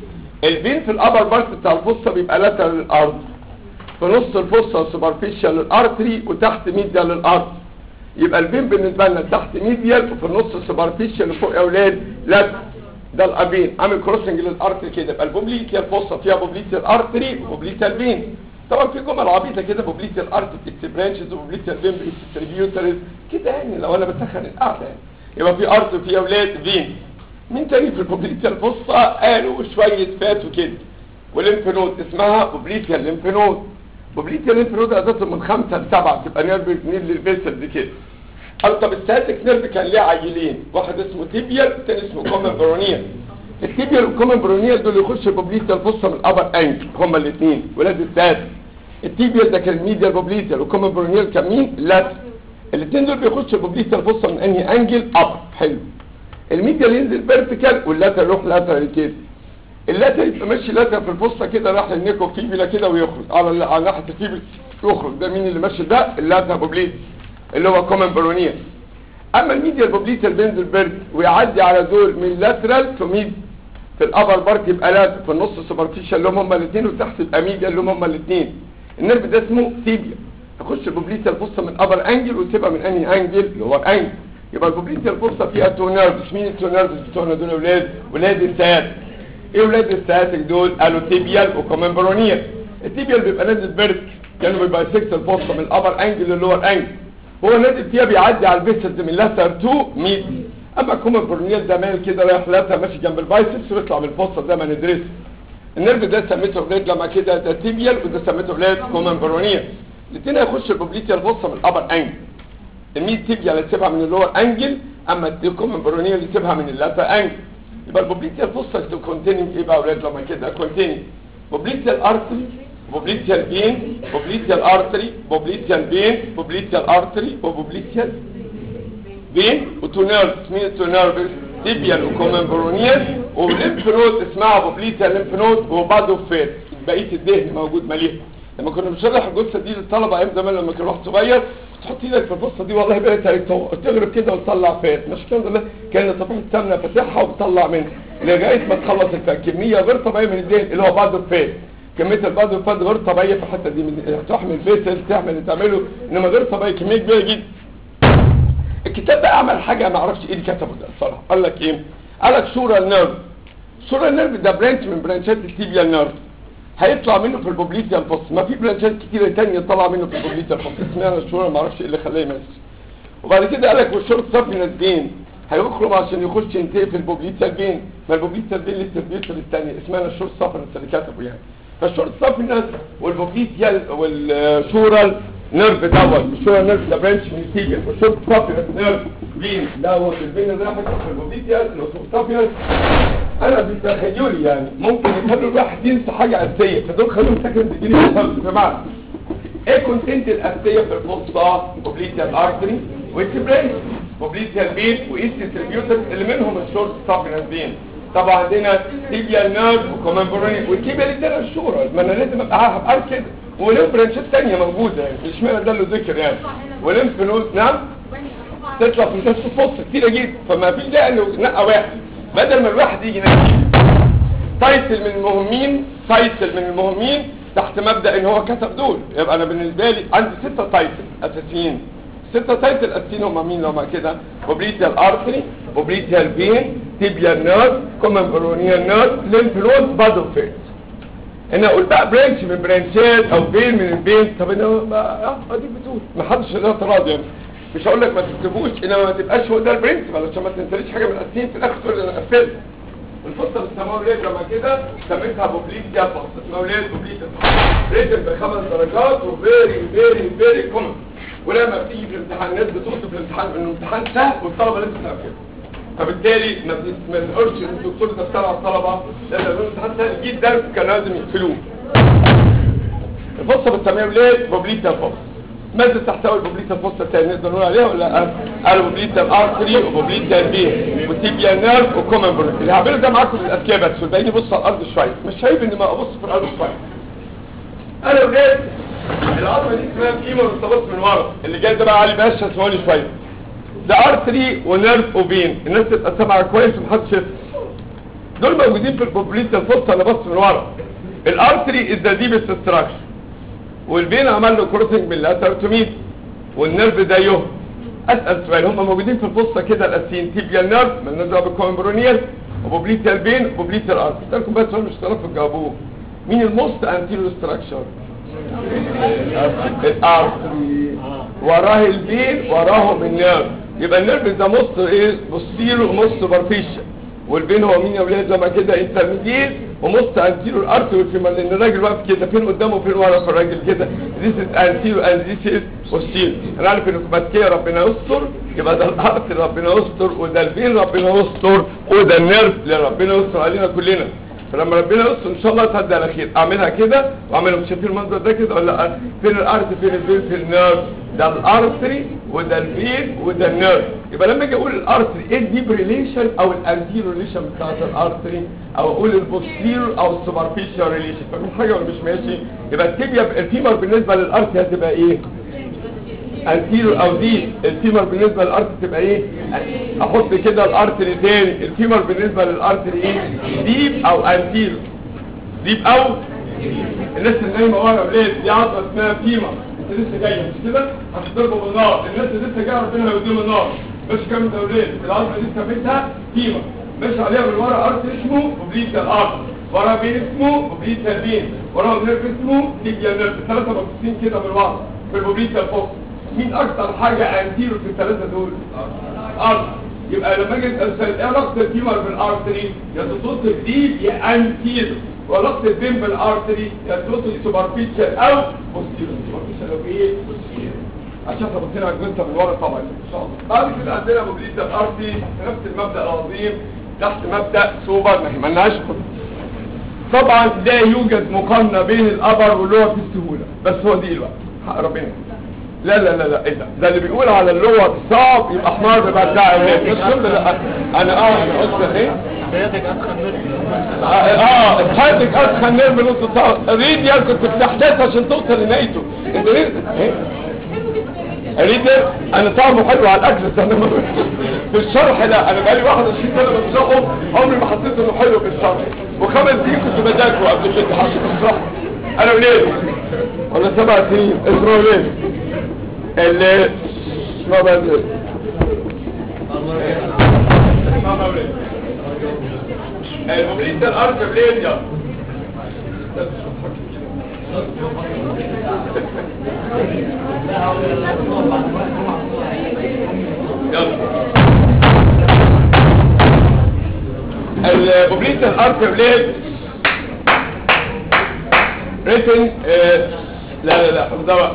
البين في الابر بارت بتاع الفصه بيبقى لاترال للارض في نص الفصه سوبرفيشال للارتري وتحت ميديال للارض يبقى البين بالنسبه لنا تحت ميديال وفي النص سوبرفيشال فوق يا اولاد لاترال ده الابين عامل كروسنج للارتري كده يبقى البوبليتيال فصه فيها بوبليتيال ارتري وبوبليتيال بين طبعا في جمل عبيطه كده بوبليتيال ارت بتكس برانشز وبوبليتيال بين ديستريبيوترز كده يعني لو انا بسخن القعده يعني يبقى في ارت وفي اولاد فين مين تاني في البوبليتيال فصه قالوا شويه فات وكده والليمف نود اسمها بوبليتيال ليمف نود بوبليتيال ليمف نود عددها من خمسه لسبعه تبقى نيرف نير للفيسل دي كده قالوا طب الساتيك نيرف كان ليه عيلين واحد اسمه تيبيال والتاني اسمه كومن برونيال التيبيال والكومن برونيال دول يخشوا بوبليتيال فصه من الابر انك هما الاثنين ولاد الساتيك التيبيال ده كان الميديال بوبليتيال والكومن برونيال كان مين لات الاثنين دول بيخشوا بوبليتيال فصه من انهي انجل اب حلو الميديال ينزل فيرتيكال واللاتر يروح لاترال كده اللاتر يبقى ماشي لاتر في الفصه كده راح للنيكو فيبيلا كده ويخرج على على ناحيه الفيبيلا يخرج ده مين اللي ماشي ده اللاتر بوبليت اللي هو كومن برونيال اما الميديال بوبليتيال بينزل فيرت ويعدي على دول من لاترال تو ميد في الابر بارت يبقى لاتر في النص سوبرفيشال اللي هم هما الاثنين وتحت يبقى ميديال اللي هم هما الاثنين النيرف ده اسمه تيبيا تخش البوبليتيال فصه من ابر انجل وتبقى من انهي انجل اللي هو انجل يبقى البوبليتيال فصه فيها تو نيرفز مين التو نيرفز بتوعنا دول اولاد ولاد السياتيك ايه ولاد السياتيك دول قالوا تيبيال وكمان برونيال التيبيال بيبقى نازل فيرت كانوا بيبقى سكس الفصه من الابر انجل للور انجل هو نازل فيها بيعدي على الفيسلز من لاتر تو ميد اما كومن برونيال ده مايل كده رايح لاتر ماشي جنب البايسبس ويطلع من الفصه زي ما ندرسه النيرف ده سميته ولاد لما كده ده تيبيال وده سميته ولاد كومن برونيال الاثنين هيخش البوبليتيال فصه من الابر انجل الميد تيبيال اللي تسيبها من اللور انجل اما الكومن برونيال اللي تسيبها من اللاتر انجل يبقى البوبليتيال فصه تو كونتيننج ايه بقى يا اولاد لما كده كونتيننج بوبليتيال ارتري بوبليتيال بين بوبليتيال ارتري بوبليتيال بين بوبليتيال ارتري وبوبليتيال بين وتو نيرفز مين التو نيرفز تيبيال وكومن برونيال والليمف نود اسمها بوبليتيال ليمف نود وبعده فات بقيه الدهن موجود مليء لما كنا بنشرح الجثه دي للطلبه ايام زمان لما كان واحد صغير تحط ايدك في الفصه دي والله بقت تغرب كده وتطلع فات مش كده ولا كان طبيعه السمنه فاتحها وبتطلع منها لغايه ما تخلص الفات كميه غير طبيعيه من الدهن اللي هو بعده فات كميه البعد والفات غير طبيعيه في الحته دي من تحمل فيسل تعمل اللي تعمله انما غير طبيعي كميه كبيره جدا الكتاب بقى عمل حاجه ما اعرفش ايه اللي كتبه ده الصراحه قال لك ايه قال لك شورى النيرف شورى النيرف ده برانش من برانشات التيبيال نيرف هيطلع منه في البوبليتيال فوس ما في برانشات كتيره ثانيه طالعه منه في البوبليتيال فوس اسمها الشورى ما اعرفش ايه اللي خلاه يمشي وبعد كده قال لك والشورت سافينس بين هيخرم عشان يخش ينتهي في البوبليتيال بين ما البوبليتيال بين لسه البيوتر الثانيه اسمها الشورت سافينس اللي كتبه يعني فالشورت سافينس والبوبليتيال والشورال نيرف دوت الشورال نيرف ده برانش من التيبيال والشورت سافينس نيرف بين دوت البين اللي راح في البوبليتيال والشورت سافينس انا بتخيلي يعني ممكن يخلوا الواحد ينسى حاجه اساسيه فدول خلوهم سكند ديجري بمعنى ايه كونتنت الاساسيه في الفصة بوبليتيال ارتري والتبرين بوبليتيال بين وايست ديستريبيوتر اللي منهم الشورت سافينس بين طبعا عندنا تيبيال نيرف وكمان بروني والتيبيال اللي ادانا الشورى ما انا لازم ابقى هبقى كده ولهم برانشات تانية موجودة يعني مش معنى ده اللي ذكر يعني ولهم فلوس نعم تطلع في نفس الفص كتيرة جدا فما فيش داعي انه نقى واحد بدل ما الواحد يجي نقي تايتل من المهمين تايتل من المهمين تحت مبدأ ان هو كتب دول يبقى انا بالنسبة لي عندي ستة تايتل اساسيين ستة تايتل اساسيين هم مين هم كده بوبليتيال ارتري بوبليتيال فين تيبيال نيرف كومن برونيال نيرف ليمف نود بادو فيت انا اقول بقى برانش من برانشات او بين من البين طب انا ما اه اديك بتقول ما حدش له اعتراض يعني مش هقول لك ما تكتبوش انما ما تبقاش هو ده البرنسبل عشان ما تنساليش حاجه من الاساسيين في الاخر تقول انا قفلت الفصل بيسموها ولاد لما كده سميتها بوبليتيا فصل اسمها ولاد بوبليتيا ريتم بخمس درجات وفيري فيري فيري كومن ولما بتيجي في الامتحان الناس بتوصف الامتحان انه امتحان سهل والطلبه لازم تفهم كده فبالتالي ما بنس- ما بنقولش ان الدكتور ده بتاع الطلبه لان الامتحان سهل جدا كان لازم يقفلوه الفصة بتسميها ولاد بوبليتا الفصة ماذا تحتوي البوبليتا الفصة الثاني نقدر نقول عليها ولا لا قالوا بوبليتا الارتري وبوبليتا البي وتيبيا نيرف وكومن برونك اللي هعمله ده معاكم في الاذكياء بس والباقي يبص على الارض شويه مش عيب اني ما ابص في الارض شويه انا ولاد العظمه دي اسمها قيمه مرتبط من ورا اللي جاي ده بقى علي باشا اسمعوني شويه ده ارتري ونيرف وبين الناس تبقى سامعه كويس ومحدش يفهم دول موجودين في البوبليتا الفصة انا بص من ورا الارتري از ذا ديبست ستراكشر والبين عمل له كروسنج باللاترتوميد والنيرف زيه اسال سؤال هم موجودين في الفصة كده الاسين تيبيال نيرف من نزرع بالكومبرونيال وبوبليتا البين وبوبليتا الارتري اسالكم بس سؤال مش تعرفوا تجاوبوه مين الموست انتيريور ستراكشر الارتري وراه البين وراهم النيرف يبقى النيرف ده موست ايه بوستيرو وموست سوبرفيشال والبين هو مين يا ولاد لما كده انترميديت وموست انتيرو الارتري والفيمر لان الراجل واقف كده فين قدامه وفين ورا في الراجل كده ذيس از انتيرو اند ذيس از بوستيرو انا عارف انكم ماسكيه ربنا يستر يبقى ده الارتري ربنا يستر وده البين ربنا يستر وده النيرف اللي ربنا يستر علينا كلنا فلما ربنا يستر ان شاء الله تعدي على خير اعملها كده واعملها مش شايفين المنظر ده كده ولا لأ؟ فين الارتري فين البين في النيرف ده الارتري وده البين وده النيرف يبقى لما اجي اقول الارتري ايه الديب ريليشن او الانتيرو ريليشن بتاعت الارتري او اقول البوستيرو او السوبرفيشال ريليشن فاهم حاجه ولا مش ماشي يبقى التيبيا الفيمر بالنسبه للارتري هتبقى ايه انتيرو او ديب الفيمر بالنسبه للارتري تبقى ايه احط كده الارتري تاني الفيمر بالنسبه للارتري ايه ديب او انتيرو ديب او الناس اللي نايمه ورا ولاد دي عضله اسمها فيمر انت لسه جايه مش كده هتضربوا بالنار الناس اللي لسه جايه ربنا هيوديهم النار مش كام ده ولاد العضله دي سميتها فيمر ماشي عليها من ورا ارت اسمه اوبليتا الارت ورا بين اسمه اوبليتا البين ورا نيرف اسمه تيبيا نيرف الثلاثه مبسوطين كده من ورا في الاوبليتا الفوق مين اكتر حاجه انتيرو في الثلاثه دول ارت يبقى لما اجي اسال ايه علاقه الفيمر بالارتري يا توصل ديب يا انتيرو وعلاقه البين بالارتري يا توصل سوبرفيشال او بوستيرو سوبرفيشال او ايه بوستيرو عشان تبصين على الجثه من ورا طبعا ان شاء الله بعد كده عندنا موبيليتي الارتي نفس المبدا العظيم تحت مبدا سوبر ما يهمناش طبعا لا يوجد مقارنه بين الابر واللور في السهوله بس هو دي الوقت حق ربنا لا لا لا لا ايه ده ده اللي بيقول على اللور صعب يبقى حمار بيبقى بتاع هناك مش كل لا انا اه انا قلت ايه حياتك ادخل اه اه حياتك ادخل نرم نص ساعه ريد يا كنت بتحتاج عشان توصل لنهايته انت ريد ايه ريد انا طعمه حلو على الاكل بس انا ما- في الشرح لا انا بقالي 21 سنه بشرحه عمري ما حسيت انه حلو في الشرح وخمس سنين كنت بذاكره قبل كده عشان اشرحه انا ولاد ولا سبع سنين اسمه ولاد اللي ما بدل المبريد الارض بليد يا المبريد الارض بليد ريتن آه، لا لا لا ده وقت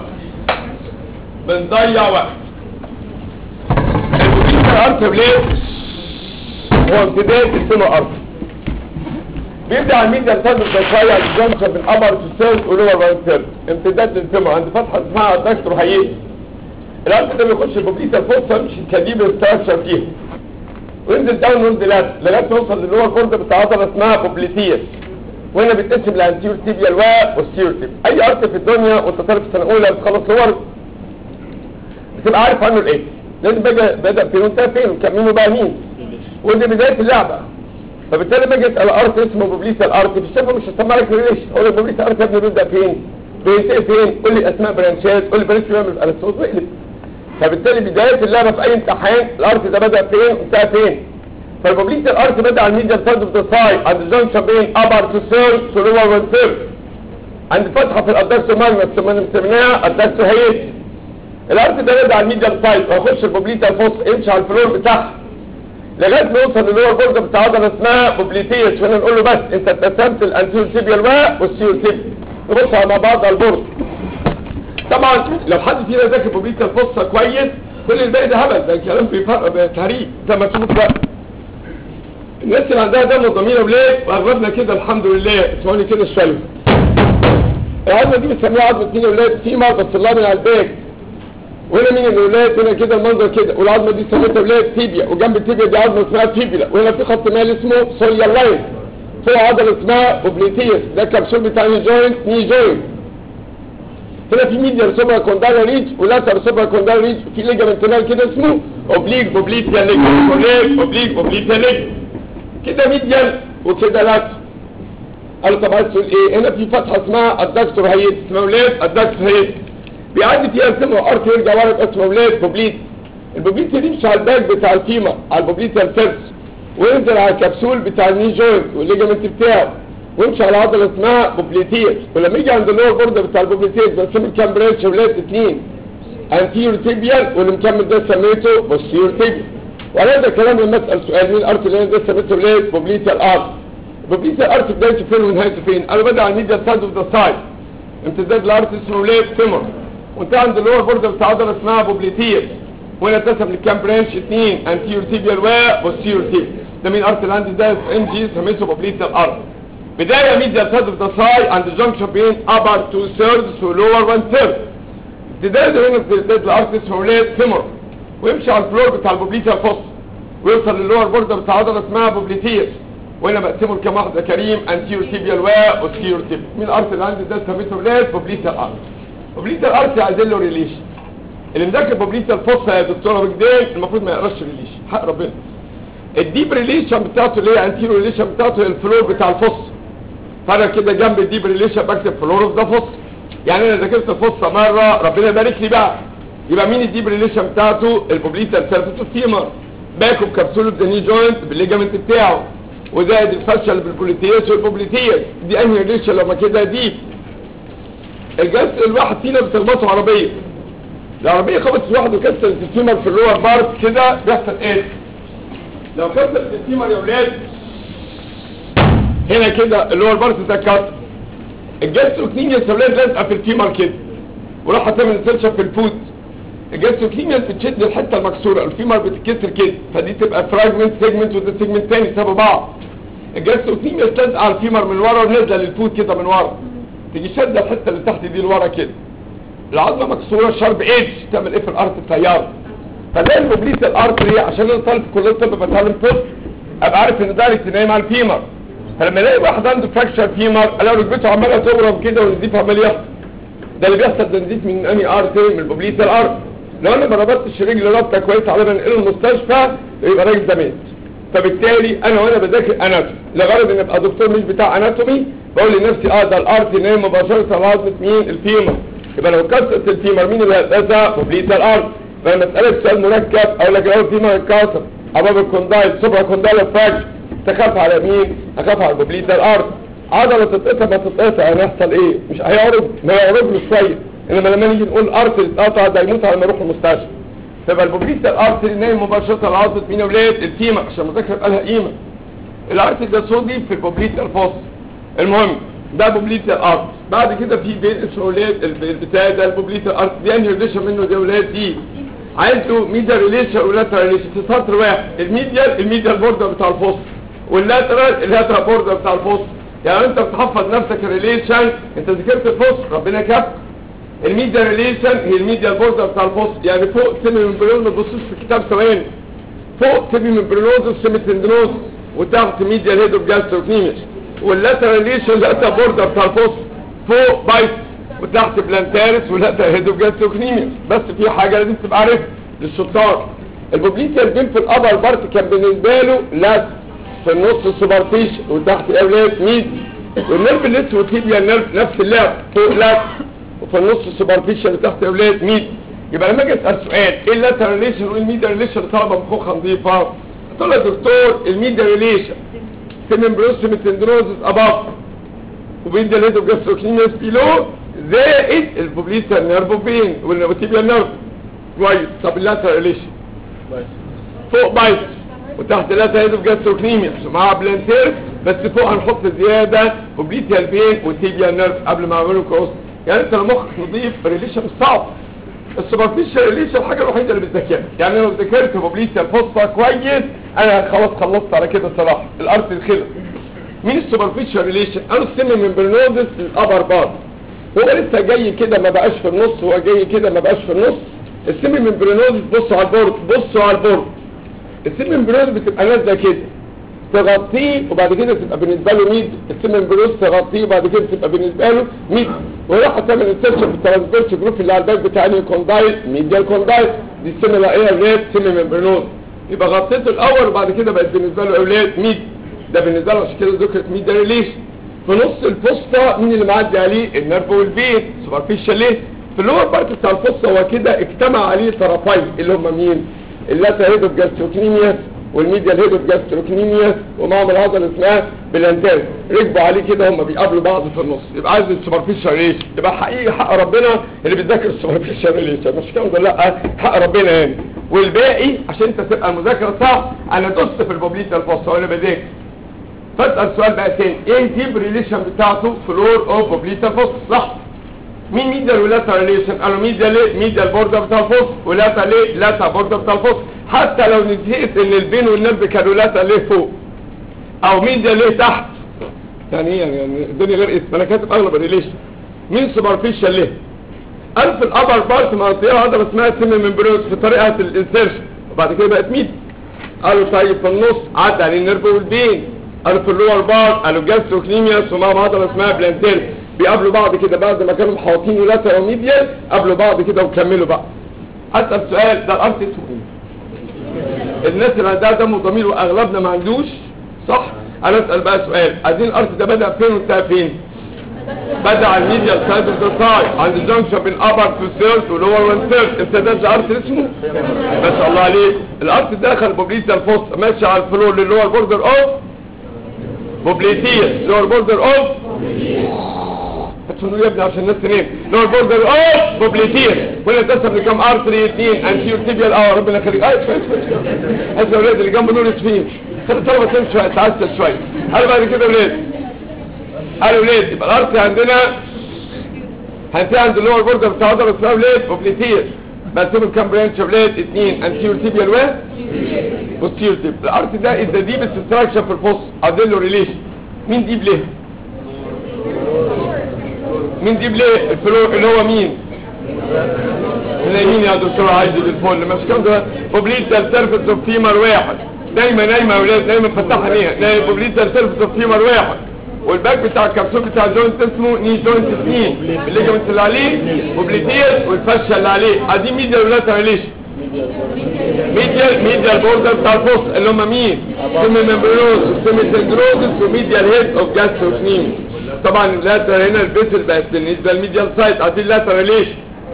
بنضيع وقت المبريد الارض بليد هو امتداد السنة أرض بيبدأ على الميديا الفاز الدفاعي الجنسة من أبر تساوي ولور بانتر امتداد للفم عند فتحة اسمها الدكتور هيئ الأرض ده بيخش بوبليتا الفرصة يمشي كديب استراكشر فيها وينزل داون وينزل لات لغاية ما يوصل للور بورد بتاع عضلة اسمها بوبليتيس وهنا بيتقسم لانتيور تيبيال والسيور تيبيال اي ارت في الدنيا وانت طالب في سنه اولى بتخلص صور بتبقى عارف عنه الايه لازم بقى بدا فين وانتهى فين وكملوا بقى مين ودي بدايه اللعبه فبالتالي باجي اسال ارت اسمه بوبليتا الارت في الشفه مش هسمع لك ريليشن اقول لك بوبليتا الارت يا ابني بيبدا فين بينتهي فين قول لي اسماء برانشات قول لي برانش بيعمل الاسوس واقلب فبالتالي بدايه اللعبه في اي امتحان الارت ده بدا فين وانتهى فين فالبوبليتا الارت بدا على الميديا سايد اوف ذا سايد عند الجنكشن بين ابر تو سيرف تو لور وان سيرف عند فتحه في الادكتو ماجنس ثم سميناها ادكتو هيت الارت ده بدا على الميديا سايد ويخش البوبليتا الفوس يمشي على الفلور بتاعها لغايه ما يوصل للور بورد بتاع عضله اسمها بوبليتيس هنا نقول له بس انت اتقسمت الانتيور تيبيال والسيور تيبيال نبص على بعض على البورد طبعا لو حد فينا ذاكر بوبليتا الفصه كويس كل الباقي ده هبل ده كلام بيفرق تهريج زي ما تشوفوا بقى الناس اللي عندها دم ضمير وليه واغلبنا كده الحمد لله اسمعوني كده شويه العظمه دي بنسميها عظمه مين يا ولاد في مرضى بتصلها من على الباك وهنا مين الاولاد هنا كده المنظر كده والعظمه دي سميتها اولاد تيبيا وجنب التيبيا دي عظمه اسمها تيبيلا وهنا في خط مال اسمه سوليا لاين فوق عضله اسمها اوبليتيس ده الكبسول بتاع ني جوينت ني جوينت هنا في ميديال سوبر كوندالا ريج ولاتر سوبر كوندالا ريج في ليجامنت مال كده اسمه اوبليك اوبليتيا ليج اوبليك اوبليك اوبليتيا ليج كده ميديال وكده لاتر قالوا طب عايز تقول ايه هنا في فتحه اسمها الدكتور هيت اسمها اولاد الدكتور هيت بيعدي فيها اسمه ارت يرجع ورا يبقى اسمه اولاد بوبليت البوبليت يمشي على الباك بتاع الفيما على البوبليت الفيرس وينزل على الكبسول بتاع الني جوينت والليجامنت بتاعه ويمشي على عضله اسمها بوبليتير ولما يجي عند اللور بورد بتاع البوبليتير بنسمي كام برانش اولاد اثنين انتيور تيبيال واللي مكمل ده سميته بوستيور تيبيال وعلى ده الكلام لما اسال سؤال مين الارت اللي أنا ده سميته اولاد بوبليتير ارت بوبليتير ارت بدايته فين ونهايته فين؟ انا بدا على الميديا سايد اوف ذا سايد امتداد الارت اسمه اولاد فيمر وانت عند اللور بورد بتاع عضله اسمها بوبليتير وهنا اتسم لكام برانش اثنين انتيور تيبيال وبوستيور تيبيال ده مين ارت اللي عندي ده ام جي سميته بوبليتير ارت بدايه ميديا سايد اوف ذا سايد عند الجنكشن بين ابر تو ثيردز ولور 1 ثيرد ابتدائي هنا امتداد الارت اسمه اولاد فيمر ويمشي على الفلور بتاع البوبليتير فوس ويوصل للور بورد بتاع عضله اسمها بوبليتير وهنا بقسمه لكام واحده كريم انتيور تيبيال وبوستيور تيبيال مين الارت اللي عندي ده سميته اولاد بوبليتير ارت بوبليتال ارت عايزين له ريليشن اللي مذاكر بوبليتال فوسا يا دكتوره بجدين المفروض ما يقراش ريليشن حق ربنا الديب ريليشن بتاعته اللي هي انتيرو ريليشن بتاعته هي الفلور بتاع الفص فانا كده جنب الديب ريليشن بكتب فلور اوف ذا فص يعني انا ذاكرت الفصه مره ربنا يبارك لي بقى يبقى مين الديب ريليشن بتاعته البوبليتال سيرفيس فيمر باكو بكبسوله ذا ني جوينت بالليجامنت بتاعه وزائد الفشل بالبوليتيس والبوبليتيس دي انهي ريليشن لما كده ديب الجهاز الواحد فينا بتخبطه عربية العربية خبطت واحد وكسرت الفيمر في اللور بارت كده بيحصل ايه لو كسرت الفيمر يا ولاد هنا كده اللور بارت ده كسر الجاستروكنيميا السبلات لازقه في الفيمر كده وراح تعمل سيرشن في الفوت الجاستروكنيميا بتشد الحته المكسوره الفيمر بتتكسر كده فدي تبقى فراجمنت سيجمنت وده سيجمنت تاني سابوا بعض الجاستروكنيميا بتلزق على الفيمر من ورا ونازله للفوت كده من ورا تيجي شده الحته اللي تحت دي لورا كده العظمه مكسوره شارب ايدج تعمل ايه في الارض الطياره فده البوبليت الارتري عشان انا طالب في كليه الطب بتعلم طب ابقى عارف ان دايركت نايم على الفيمر فلما الاقي واحد عنده فراكشر فيمر الاقي ركبته عماله تورم كده والنزيف عمال يحصل ده اللي بيحصل ده نزيف من انهي ارتري من البوبليت الارتري لو انا ما ربطتش رجلي ربطه كويسه على ما انقله المستشفى يبقى الراجل ده مات فبالتالي انا وانا بذاكر اناتومي لغرض ان ابقى دكتور مش بتاع اناتومي بقول لنفسي اه ده الارت نايم مباشره على عظمه مين الفيمر يبقى لو كسرت الفيمر مين اللي هيتأذى بوبليت الارت فلما اسالك سؤال مركب اقول لك لو الفيمر اتكسر ابواب الكوندايل سوبر كوندايل فراكشر تخاف على مين؟ اخاف على بوبليت الارت عضله تتقطع ما تتقطع هيحصل ايه؟ مش هيعرج ما يعرج له شويه انما لما نيجي نقول ارت اتقطع ده يموت على ما يروح المستشفى تبقى البوبليت الارت نايم مباشره على عضله مين يا ولاد؟ الفيمر عشان المذاكره يبقى لها قيمه الارت ده صودي في البوبليت الفوس المهم ده بوبليت الارت بعد كده في بين اسمه ولاد البتاع ده البوبليت الارت دي انهي ريليشن منه دي ولاد دي عايزه ميديا ريليشن ولاترال ريليشن في سطر واحد الميديال الميديال بوردر بتاع الفوس واللاترال اللاترال بوردر بتاع الفوس يعني انت بتحفظ نفسك الريليشن انت ذاكرت الفوس ربنا كف الميديا ريليشن هي الميديا بوردر بتاع الفوس يعني فوق سيمي ممبريون ما تبصوش في الكتاب ثواني فوق سيمي ممبرينوز وسيمي تندنوز وتحت ميديا هيد اوف جاستروكنيميس واللاترال ليشن لاتر بوردر بتاع الفص فوق بايت وتحت بلانتارس ولاتر هيدوجاستروكنيميا بس في حاجه لازم تبقى عارفها للشطار البوبليتيال بين في الابر بارت كان بالنسبه له لات في النص السوبرتيش وتحت الاولاد ميد والنرف الاسود تيبيا النرف نفس اللعب فوق لات وفي النص السوبرفيشال اللي تحت اولاد ميد يبقى لما اجي اسال سؤال ايه اللاتر ريليشن وايه الميديا ريليشن طلبه مخوخه نظيفه قلت له يا دكتور الميديا ريليشن سيمبروسيم تندروزس اباف وبين الهيد اوف جاستروكنيميس بيلو زائد البوبليتا نيرف بين والتيبيا نيرف كويس طب اللاتر ريليشن فوق بايت وتحت لا هيد اوف جاستروكنيميا معاها بلانتير بس فوق هنحط زياده بوبليتيال بين والتيبيا نيرف قبل ما اعمله كروس يعني انت لو مخك نظيف ريليشن صعب السوبرفيشال ريليشن الحاجه الوحيده اللي بتذاكرها يعني لو ذاكرت بوبليتيال فوسفا كويس انا خلاص خلصت على كده صراحه الارض الخلق مين السوبرفيشال ريليشن انا السم من برنودس للابر بار هو لسه جاي كده ما بقاش في النص هو جاي كده ما بقاش في النص السم من برنودس بصوا على البورد بصوا على البورد السم من برنودس بتبقى نازله كده تغطيه وبعد كده تبقى بالنسبه له ميد السم من برنودس تغطيه وبعد كده تبقى بالنسبه له ميد وراح تعمل انسرشن في الترانسفيرس جروب اللي على الباك بتاع الكوندايل ميديال كوندايل دي السم الايه الريت سم من برنودس يبقى غطيته الاول وبعد كده بقت بالنسبه له اولاد ميد ده بالنسبه له عشان كده ذكرت ميد ريليشن في نص الفسطى مين اللي معدي عليه النرف والبين سوبرفيشال ليه في اللور بارت بتاع الفسطى هو كده اجتمع عليه طرفين اللي هم مين اللاتا هيد اوف جاستروكنيميا والميديال هيد اوف جاستروكنيميا ومعهم العضله اسمها بلانتاز ركبوا عليه كده هم بيقابلوا بعض في النص يبقى عايز السوبرفيشال ريليشن يبقى حقيقي حق ربنا اللي بيتذاكر السوبرفيشال ريليشن مش كده ولا لا حق ربنا يعني والباقي عشان انت تبقى المذاكره صح انا دوست في البوبليتا الفصل وانا بذاكر فاسال سؤال بقى تاني ايه الديب ريليشن بتاعته فلور اوف بوبليتا الفصل صح مين ميديال ولاتا ريليشن قالوا ميديال ليه ميديال بوردر بتاع الفصل ولاتا ليه لاتا بوردر بتاع الفصل حتى لو نسيت ان البين والنرف كانوا لاتا ليه فوق او ميديال ليه تحت يعني ايه يعني الدنيا غير اسم انا كاتب اغلب الريليشن مين سوبرفيشال ليه قال في الابر بارت منطقه عضله اسمها سيمي ممبرينوس في طريقه الانسيرشن وبعد كده بقت ميد قالوا طيب في النص عدى عليه النرف والبين قالوا في اللور بار قالوا جاستروكنيمياس ومعهم عضله اسمها بلانتير بيقابلوا بعض كده بعد ما كانوا محاوطين ولاتا وميديال قابلوا بعض كده وكملوا بقى اسال سؤال ده الارض اسمه ايه الناس اللي عندها دم وضمير واغلبنا ما عندوش صح انا اسال بقى سؤال عايزين الارض ده بدا فين وانتهى فين بدا على الميديال سايد اوف ذا سايد عند الجنكشن بين ابر تو ثيرد ولور 1 ثيرد انت ده الارض اسمه ما شاء الله عليك الارض دخل بوبليتا الفوس ماشي على الفلور للور بوردر اوف بوبليتيا لور بوردر اوف هتقولوا يا ابني عشان الناس تنام لور بوردر اوف بوبليتيا ولا تسب لكم ارتري اثنين انتيور تيبيال اه ربنا يخليك ايوه شويه شويه شويه هذا الاولاد اللي جنب نور اسفين خلي الطلبه تمشي شويه تعسل شويه قالوا بعد كده اولاد قالوا اولاد يبقى الارتري عندنا هنتهي عند اللور بوردر بتاع عضله اسمها اولاد بوبليتيا مقسوم كام برانش اولاد اثنين انتيور تيبيال و بوستير تيب الارت ده از ديب ستراكشر في الفص اديله ريليشن مين ديب ليه مين ديب ليه الفلور اللي هو مين نايمين يا دكتور عايز بالفول مش كام ده بوبليتا سيرفيس اوف فيمر واحد دايما نايمه يا اولاد دايما مفتحه عينيها نايم بوبليتا سيرفيس اوف فيمر واحد والباك بتاع الكبسول بتاع الجوينت اسمه ني جوينت اثنين الليجمنت اللي عليه بوبليتير والفشه اللي عليه ادي ميديا ولا ريليشن ميديال ميديال بوردر بتاع الفص اللي هم مين سيمي ممبرينوس وسيمي سندروزس وميديال هيد اوف جاستروكنيم طبعا اللاتر هنا البيسل بقت بالنسبه للميديال سايت ادي اللاتر ريليشن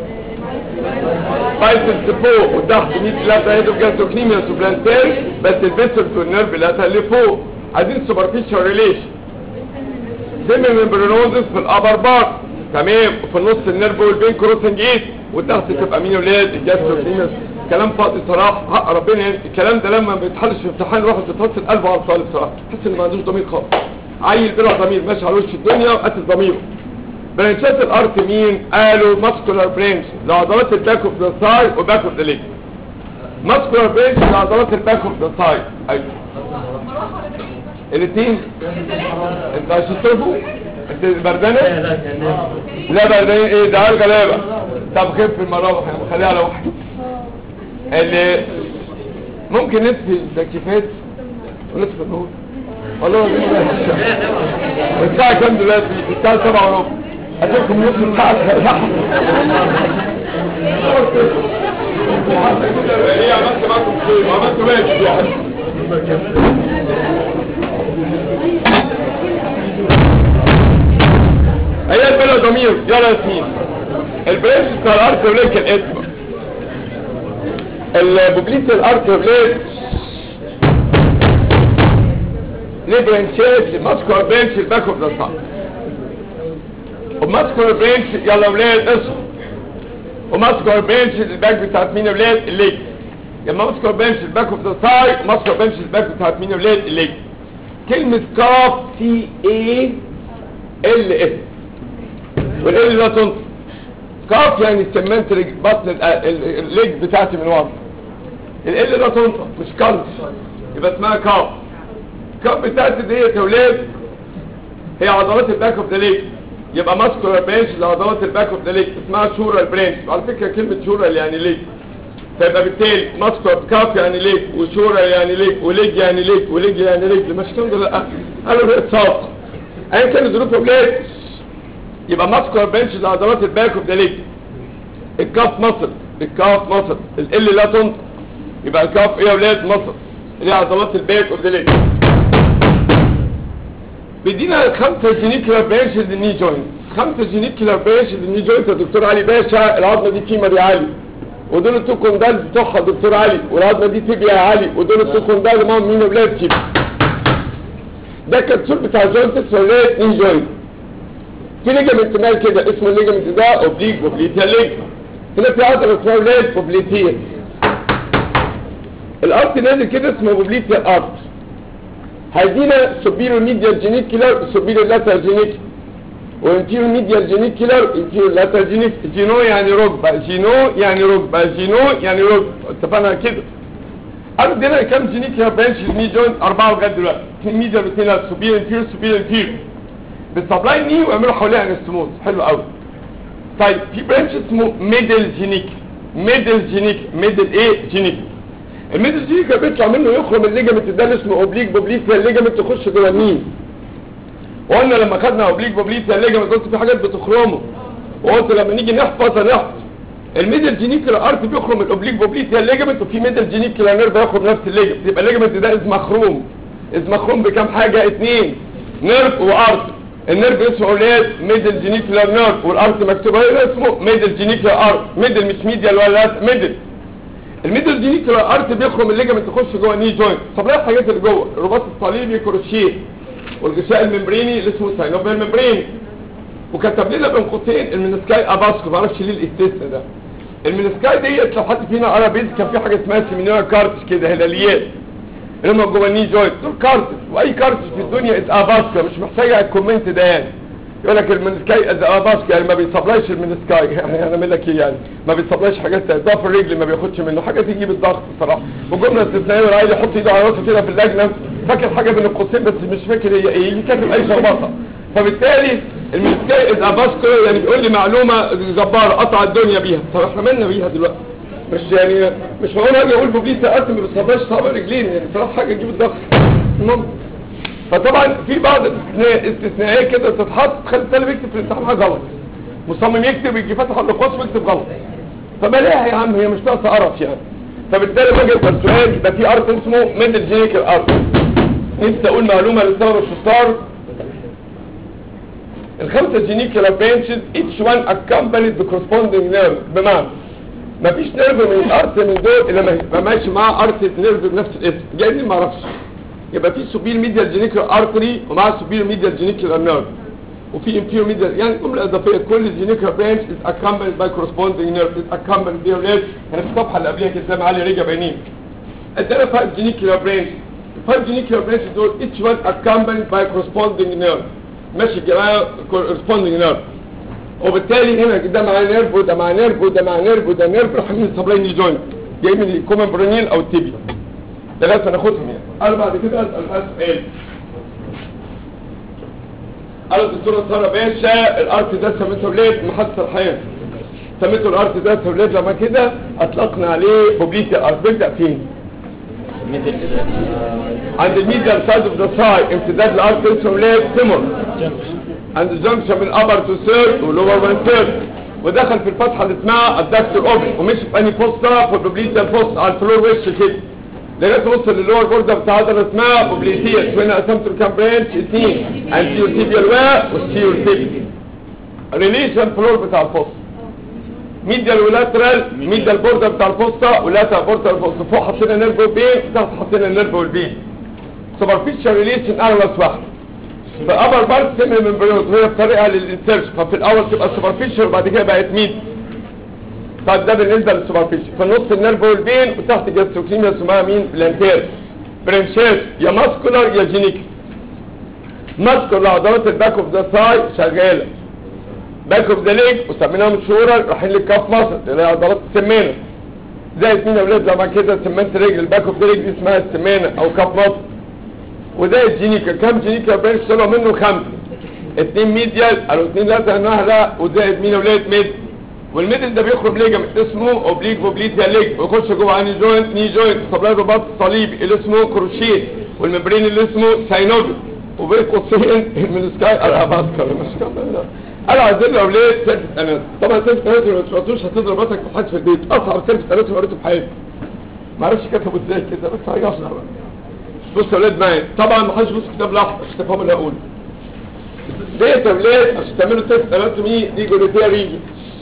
بايسل فوق وتحت ميد لاتر هيد اوف جاستروكنيم وبلانتير بس البيسل والنيرف لاتر اللي فوق عايزين سوبرفيشال ريليشن سيمي ممبرينوزس في الابر بار تمام وفي النص النيرف والبين كروسنج ايد وتحت تبقى مين ولاد الجاستروكنيمس كلام فاضي صراحه حق ربنا يعني الكلام ده لما ما بيتحلش في امتحان الواحد بتفصل قلبه على الطالب صراحه تحس ان ما عندوش ضمير خالص عيل بلا ضمير ماشي على وش الدنيا وقتل ضميره برانشات الارت مين قالوا ماسكولار برانش لعضلات الباك اوف ذا سايد وباك اوف ذا ليج ماسكولار برانش لعضلات الباك اوف ذا سايد ايوه الاثنين انت عايز تصرفوا انت بردانه لا بردانه ايه ده الغلابه طب خف المراوح يعني خليها على واحد اللي ممكن نطفي التكييفات ونطفي النور والله العظيم ما بهزر. الساعة كام دلوقتي؟ الساعة سبعة وربع اشوفكم نص ساعة ايه عملت معاكم خير وعملت ماشي يعني هي البلا ضمير يلا ياسمين البريش بتاع الارتوليك الاسم البوبليت الارتوليك ليه برانشات الماسكولار برانش الباك اوف ذا سايد وماسكولار برانش يلا ولاد اصحوا وماسكولار برانش الباك بتاعت مين يا ولاد الليج يا ماسكولار برانش الباك اوف ذا سايد ماسكولار برانش الباك بتاعت مين يا ولاد الليج كلمة كاف سي اي ال اس والال لا تنطق كاف يعني سمنت رج- بطن ال- ال- الليج بتاعتي من ورا ال لا تنطق مش كلش يبقى اسمها كاف كاف بتاعتي ديت يا ولاد هي عضلات الباك اوف ذا ليج يبقى ماسكولار برانش لعضلات الباك اوف ذا ليج اسمها شورال برانش على فكره كلمه شورال يعني ليج فيبقى بالتالي ماسكولار كاف يعني ليج وشورال يعني ليج وليج يعني ليج وليج يعني ليج مش كده لا قالوا ده اتصاب ايا كان الظروف يا ولاد يبقى ماسكولار برانش لعضلات الباك اوف ذا ليج الكاف مصل الكاف مصل ال لا تنطق يبقى الكاف ايه يا ولاد مصل اللي هي عضلات الباك اوف ذا ليج بيدينا خمسة جينيكولار برانش للني جوينت خمسة جينيكولار برانش للني جوينت يا دكتور علي باشا العظمة دي كيما دي عالي ودول التو كوندال بتوعها دكتور علي والعظمة دي تبيا عالي ودول التو كوندال معاهم مين ولاد كيما ده الكبسول بتاع جوينت اسمه ولاد ني جوينت في ليجامنت مال كده اسمه الليجامنت ده اوبليك اوبليتيا ليج هنا في عضلة اسمها ولاد اوبليتيا الارت نازل كده اسمه اوبليتيا الارت هيدينا سوبيرو ميديال جينيكولار سوبيرو لاتر جينيك وانتيرو ميديال جينيكولار انتيرو لاتر جينيك جينو يعني ركبة جينو يعني ركبة جينو يعني ركبة اتفقنا كده عندنا كام جينيكولار برانش المي جوينت أربعة لغاية دلوقتي اثنين ميديال واثنين لاتر سوبيرو انتيرو سوبيرو انتيرو بالسبلاي ني ويعملوا حواليها انستموز حلو قوي طيب في برانش اسمه ميدل جينيك ميدل جينيك ميدل ايه جينيك الميدل جينيك بيطلع منه يخرم الليجامنت ده اللي اسمه اوبليك بوبليتيا الليجامنت يخش جوه النين وقلنا لما خدنا اوبليك بوبليتيا الليجامنت قلت في حاجات بتخرمه وقلت لما نيجي نحفظ هنحفظ الميدل جينيكولا ارت بيخرم الاوبليك بوبليتيا الليجامنت وفي ميدل جينيكولا نيرف يخرم نفس الليجامنت يبقى الليجامنت ده اسمه مخروم اسمه مخروم بكام حاجه اتنين نيرف وارت النيرف اسمه اولاد ميدل جينيكولا نيرف والارت مكتوب هنا اسمه ميدل جينيكولا ارت ميدل مش ميديال ولا ميدل الميدل جينيكولا ارت بيخرم الليجامنت تخش جوه الني جوينت طب ايه الحاجات اللي جوه الرباط الصليبي كروشيه والغشاء الممبريني اللي اسمه ساينوفيل ممبرين وكتب لنا بين قوسين المنسكاي اباسكو ما اعرفش ليه الاستثناء ده المنسكاي ديت لو حد فينا قرا بيز كان في حاجه اسمها سيمينير كارتش كده هلاليات اللي هم جوه الني جوينت دول كارتش واي كارتش في الدنيا از اباسكو مش محتاجه الكومنت ده يعني يقول لك المنسكاي از اباسكو يعني ما بيصبلاش المنسكاي يعني انا لك ايه يعني ما بيصبلاش حاجات تانية. ضعف الرجل ما بياخدش منه حاجه تجيب الضغط الصراحه وجمله استثنائيه ولا عايز يحط ايده على راسه كده في اللجنه فاكر حاجه بين القوسين بس مش فاكر هي ايه يجي كاتب اي شربطه فبالتالي المنسكاي از اباسكو يعني بيقول لي معلومه جباره قطع الدنيا بيها طب احنا مالنا بيها دلوقتي مش يعني مش هقول اجي اقول بوبليتا قسم ما بيصبرش صابع رجلين يعني صراحه حاجه تجيب الضغط المهم فطبعا في بعض الاستثناء استثناءات كده تتحط تخلي الطالب يكتب في الامتحان حاجه غلط مصمم يكتب يجي فاتح النقاش ويكتب غلط فبلاها يا عم هي مش ناقصه قرف يعني فبالتالي لما اجي اسال سؤال يبقى في ارت اسمه ميدل جينيكال ارت نفسي اقول معلومه للطلبه الشطار الخمسه جينيكال بانشز each one accompanied the corresponding nerve بمعنى مفيش نيرف من الارت من دول الا ما يبقى ماشي معاه ارت نيرف بنفس الاسم جاي منين ما اعرفش يبقى في سوبير ميديال جينيكال ارتري ومعاه سوبير ميديال جينيكال نيرف وفي انفيرو ميديال يعني جمله اضافيه كل الجينيكال برانش از accompanied by corresponding nerve is accompanied by nerve انا في الصفحه اللي قبلها كده زي ما علي رجع بينين ادانا 5 جينيكال برانش ال 5 جينيكال برانش دول each one accompanied by corresponding nerve ماشي يا جماعه corresponding nerve وبالتالي هنا ده مع نيرف وده مع نيرف وده مع نيرف وده نيرف راح من السبلاين جوينت جاي من الكومن برونيل او التيبي ده لازم ناخدهم يعني انا بعد كده اسال بقى سؤال قال الدكتوره ساره باشا الارت ده سميته ولاد محل سرحان سميته الارت ده ولاد لما كده اطلقنا عليه بوبليتي ارت بيبدا فين عند الميديال سايد اوف ذا ساي امتداد الارك اسمه ليه تيمور عند الجنكشن من ابر تو ثيرد ولور من ثيرد ودخل في الفتحه اللي اسمها الدكتور اوبن ومشي في انهي بوسطه في البوبليتيا بوست على الفلور وش كده لغايه وصل للور بوردر بتاع عضله اسمها بوبليتيا هنا قسمت الكام برانش اثنين انتيور تيبيال وا والسيور تيبيال ريليشن فلور بتاع الفوسط ميديال ولاترال ميديال بوردر بتاع الفوسطه ولاترال بوردر الفوسطه فوق حطينا نيرفو بين تحت حطينا نيرفو البين سوبرفيشال ريليشن اغلس واحده في ابر بارت سيمي ممبرينوس وهي بطريقه للانسيرش ففي الاول تبقى سوبرفيشال وبعد كده بقت ميد طيب ده بالنسبه للسوبرفيشال في النص النيرفو والبين وتحت جاستروكسيميا اسمها مين بلانتير برنشيس يا ماسكولار يا جينيك ماسكولار عضلات الباك اوف ذا ثاي شغاله باك اوف ذا ليج وسميناها مشهوره رايحين للكاف مصر اللي هي عضلات السمانه زي مين يا ولاد لما كده سمنت رجل الباك اوف ذا ليج دي اسمها السمانه او كاف مصر وده الجينيكا كام جينيكا برانش طلعوا منه خمسه اتنين ميديال قالوا اتنين لاتر نهله وزائد مين يا ولاد ميد والميدل ده بيخرج ليجامنت اسمه اوبليك بوبليتيا ليج ويخش جوه اني جوينت ني جوينت طب له رباط صليبي اللي اسمه كروشيه والممبرين اللي اسمه ساينوبي وبين قوسين من سكاي الاباسكر مش كده انا عايزين لو ليه سيرفس انات طبعا سيرفس انات ما تفوتوش هتضرب راسك في حد في البيت اصعب سيرفس انات قريته في حياتي ما اعرفش كتبوا ازاي كده بس هيصنع بقى بص يا ولاد معايا طبعا ما حدش بص كتاب لاحظ عشان تفهموا اللي هقوله ديت يا ولاد عشان تعملوا تيست اناتومي دي جلوتيا ريجي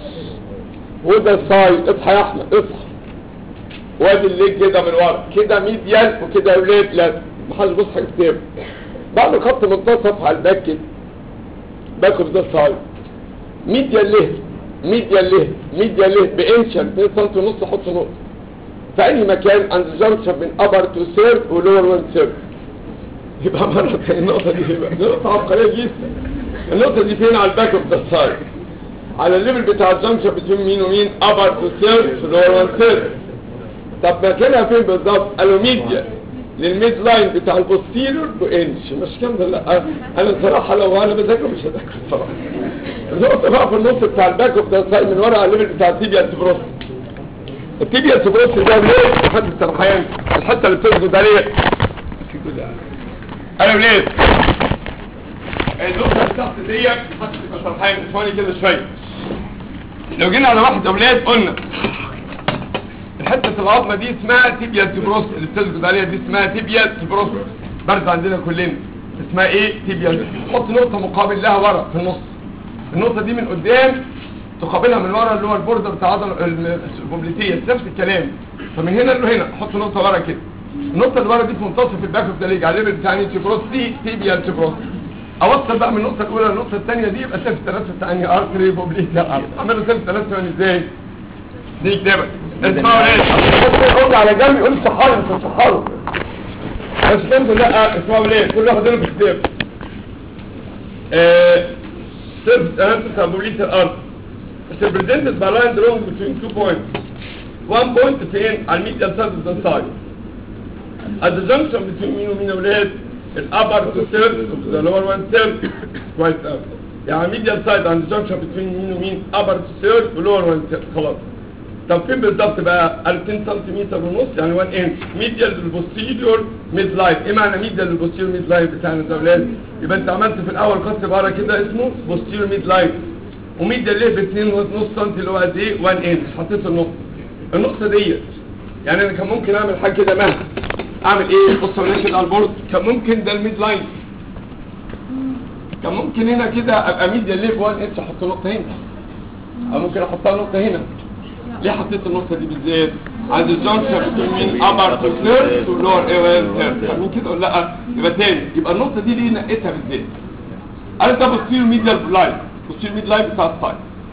وده السايد اصحى يا احمد اصحى وادي الليج كده من ورا كده ميديال وكده يا ولاد لا ما حدش بص على الكتاب بعد خط منتصف على الباك كده باك اوف ذا سايد ميديال له ميديال له ميديال له بانشن 2 سم ونص حط نقطه في اي مكان عند الجنكشن من ابر تو سيرف ولور وان سيرف يبقى مرة تاني النقطة دي يبقى نقطة عبقرية جدا النقطة دي فين على الباك اوف ذا سايد على الليفل بتاع الجنكشن بين مين ومين ابر تو سيرف ولور وان سيرف طب مكانها فين بالظبط قالوا ميديا للميد لاين بتاع البوستيريور بانش مش كام ده لا انا الصراحه لو انا بذاكر مش هذاكر الصراحه النقطه بقى في النص بتاع الباك اوف ذا سايد من ورا على الليفل بتاع التيبيا تبروس التيبيا تبروس ده ليه حد السرحان الحته اللي بتسجد عليه انا ليه النقطه اللي تحت ديت حد تبقى سرحان ثواني كده شويه لو جينا على واحد اولاد قلنا الحته العظمه دي اسمها تيبيا تبروس اللي بتسجد عليها دي اسمها تيبيا تبروس برد عندنا كلنا اسمها ايه تيبيا تحط نقطه مقابل لها ورا في النص النقطه دي من قدام تقابلها من ورا اللي هو البوردر بتاع عضله البوبليتيه نفس الكلام فمن هنا لهنا حط نقطه ورا كده النقطه اللي ورا دي في منتصف الباك اوف ذا ليج على الليفل بتاع تيبروس دي تيبيا تبروس اوصل بقى من النقطه الاولى للنقطه الثانيه دي يبقى سيرف ثلاثه بتاع ارتري بوبليتيا اعملوا سيرف ثلاثه يعني ازاي دي كتابة اسمعوا ايه يقول على جنب يقول صحاري مش صحاري بس كنت لا اسمعوا ليه كل واحد له في كتاب سيرفس انت تابوليت الارض is represented by line drawn between two points one point فين على الميديال سايد اوف ذا سايد at the junction between مين ومين اولاد الابر تو ثيرد ذا لور وان ثيرد كويس قوي يعني ميديال سايد عند الجنكشن بين مين ومين ابر تو ثيرد ولور وان ثيرد خلاص طب فين بالظبط بقى 200 سنتيمتر ونص يعني 1 انش ميديال للبوستيريور ميد لاين ايه معنى ميديال للبوستيريور ميد لاين بتاعنا ده اولاد يبقى انت عملت في الاول خط بره كده اسمه بوستيريور ميد لاين وميديال ليه ب 2 ونص سم اللي هو قد ايه 1 انش حطيت النقطه النقطه ديت يعني انا كان ممكن اعمل حاجه كده مهما اعمل ايه بص انا كده على البورد كان ممكن ده الميد لاين كان ممكن هنا كده ابقى ميديال ليه ب 1 انش احط نقطه هنا او ممكن احطها نقطه هنا ليه حطيت النقطة دي بالذات عند الجنكشن بين مين ابر تو ثيرد ولور ايه وين ثيرد فاهمين كده ولا لا يبقى تاني يبقى النقطة دي ليه نقيتها بالذات انا ده بصير ميديال لاين بصير ميد لاين بتاع السايد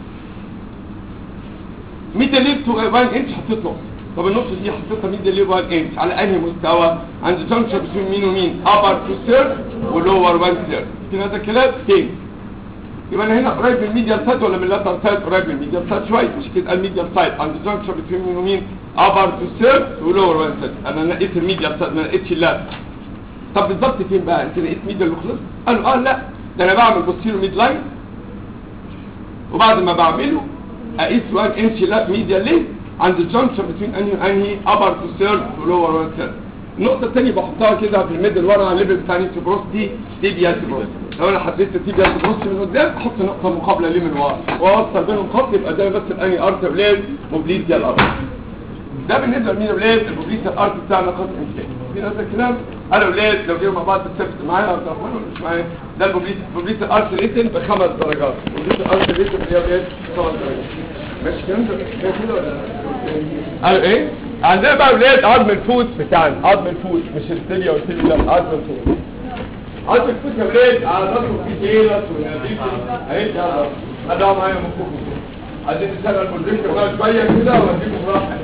ميديال ليب تو 1 انش حطيت نقطة طب النقطة دي حطيتها ميديال ليب 1 انش على انهي مستوى عند الجنكشن بين مين ومين ابر تو ثيرد ولور 1 ثيرد كده هذا كلام تاني يبقى انا هنا قريب من الميديال سايد ولا من اللاتر سايد قريب من الميديال سايد شويه مش كده الميديال سايد عند الجنكشن بين مين ومين ابر تو سيرف ولور وان سايد انا نقيت الميديال سايد ما نقيتش اللاتر طب بالظبط فين بقى انت لقيت ميديال وخلص قالوا اه لا ده انا بعمل بوستيرو ميد لاين وبعد ما بعمله اقيس 1 انش لا ميديال ليه عند الجنكشن بين انهي انهي ابر تو سيرف ولور وان سايد النقطة الثانية بحطها كده في الميدل ورا على الليفل بتاع نيتروبروس دي دي بياتروس لو انا حددت تي بياتروس من قدام احط نقطة مقابلة ليه من ورا واوصل بينهم خط يبقى ده بس الاني ارت بلاد موبليتيا الارت ده بالنسبة لمين يا ولاد الموبليتيا الارت بتاعنا قسم انسان في نفس الكلام انا ولاد لو جينا مع بعض السبت معايا عبد الرحمن ولا مش معايا ده الموبليتيا الموبليتيا الارت ريتن بخمس درجات الموبليتيا الارت ريتن يا ولاد خمس درجات ماشي الكلام ده ده كده ولا قالوا ايه عندنا بقى ولاد عظم الفوت بتاعنا عظم الفوت مش التليا والتليا لا عظم الفوت عظم الفوت يا ولاد على راسه في جيلس وناديك اهي يلا هدعوا معايا من فوق عايزين نشتغل مدرسة بقى شوية كده واديكم راحة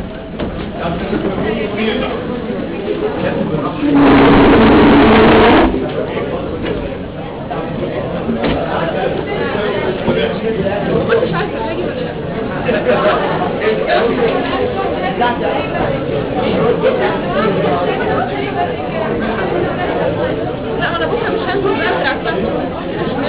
مش عارفه هاجي ولا لا لا انا بكره مش هنزل بدري على الساعه 6 مش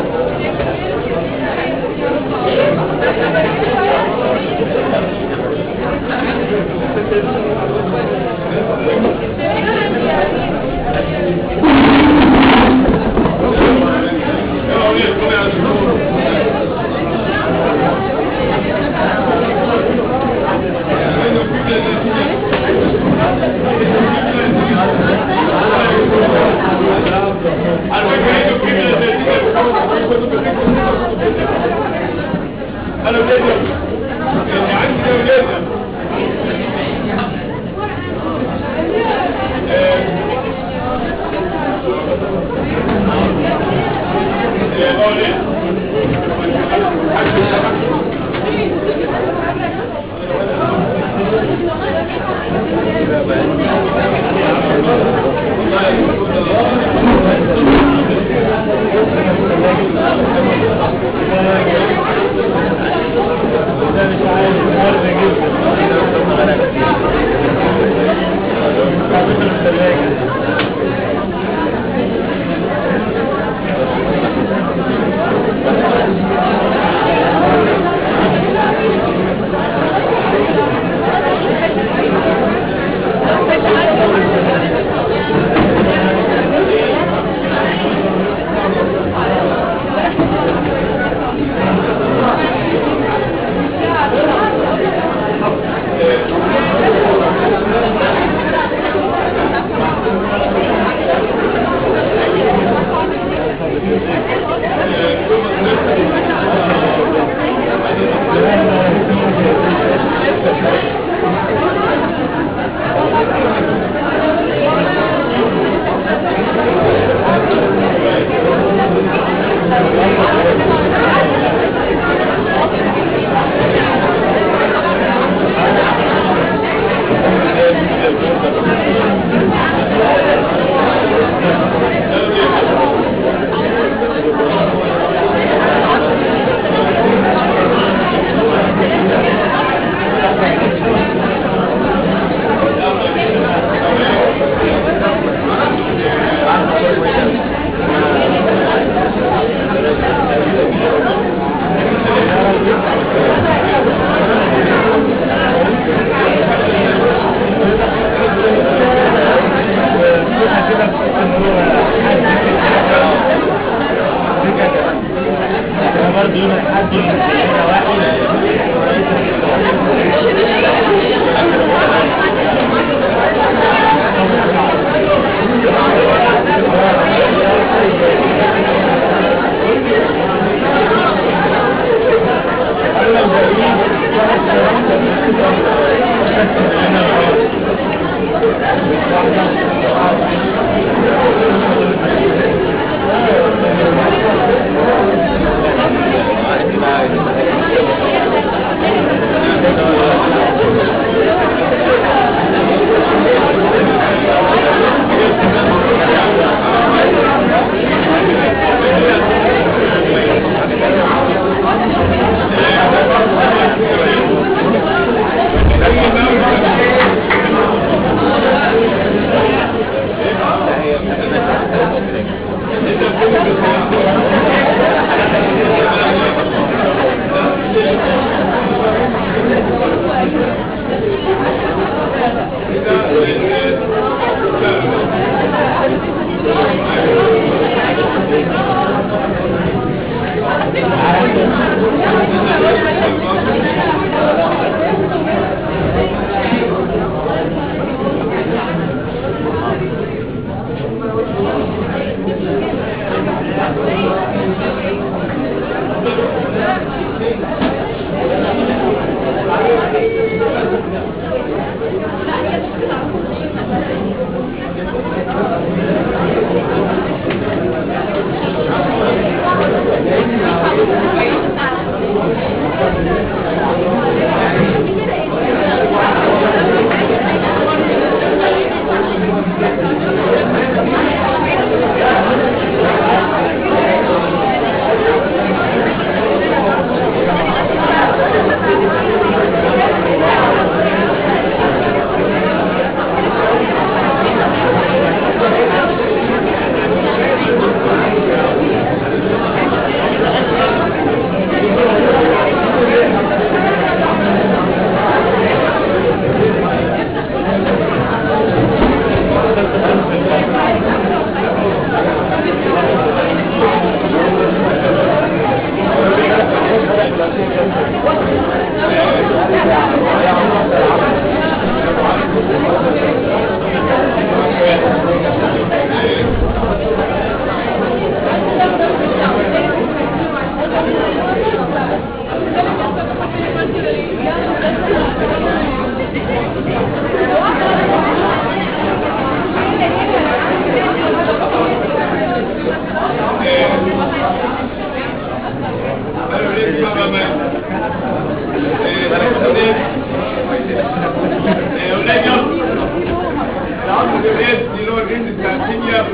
انا ولاد اللي عندي ده ولاد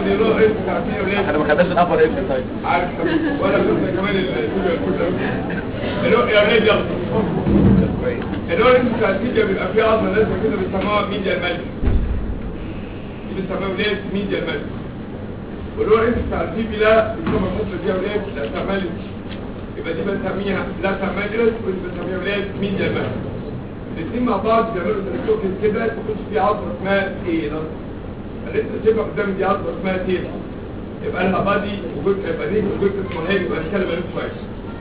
عندي له اسم تعرفين يا ولاد احنا ما خدناش الابر اكس طيب عارف ولا شفنا كمان الفيديو الو يا ولاد يلا الو انت تعرفين بيبقى فيه عظمه لازم كده بيسموها ميديا الملك دي بيسموها ولاد ميديا الملك واللي هو انت تعرفين لا بيسموها النص دي يا ولاد لا تملك يبقى دي بنسميها لا تملك ودي بنسميها ولاد ميديا الملك الاثنين مع بعض بيعملوا تركوكس كده تخش في عظمه اسمها تيلر لسه شايفها قدامي دي عظمه اسمها تيلر يبقى لها بادي وجزء يبقى دي وجزء اسمه هيك يبقى نتكلم عليه شويه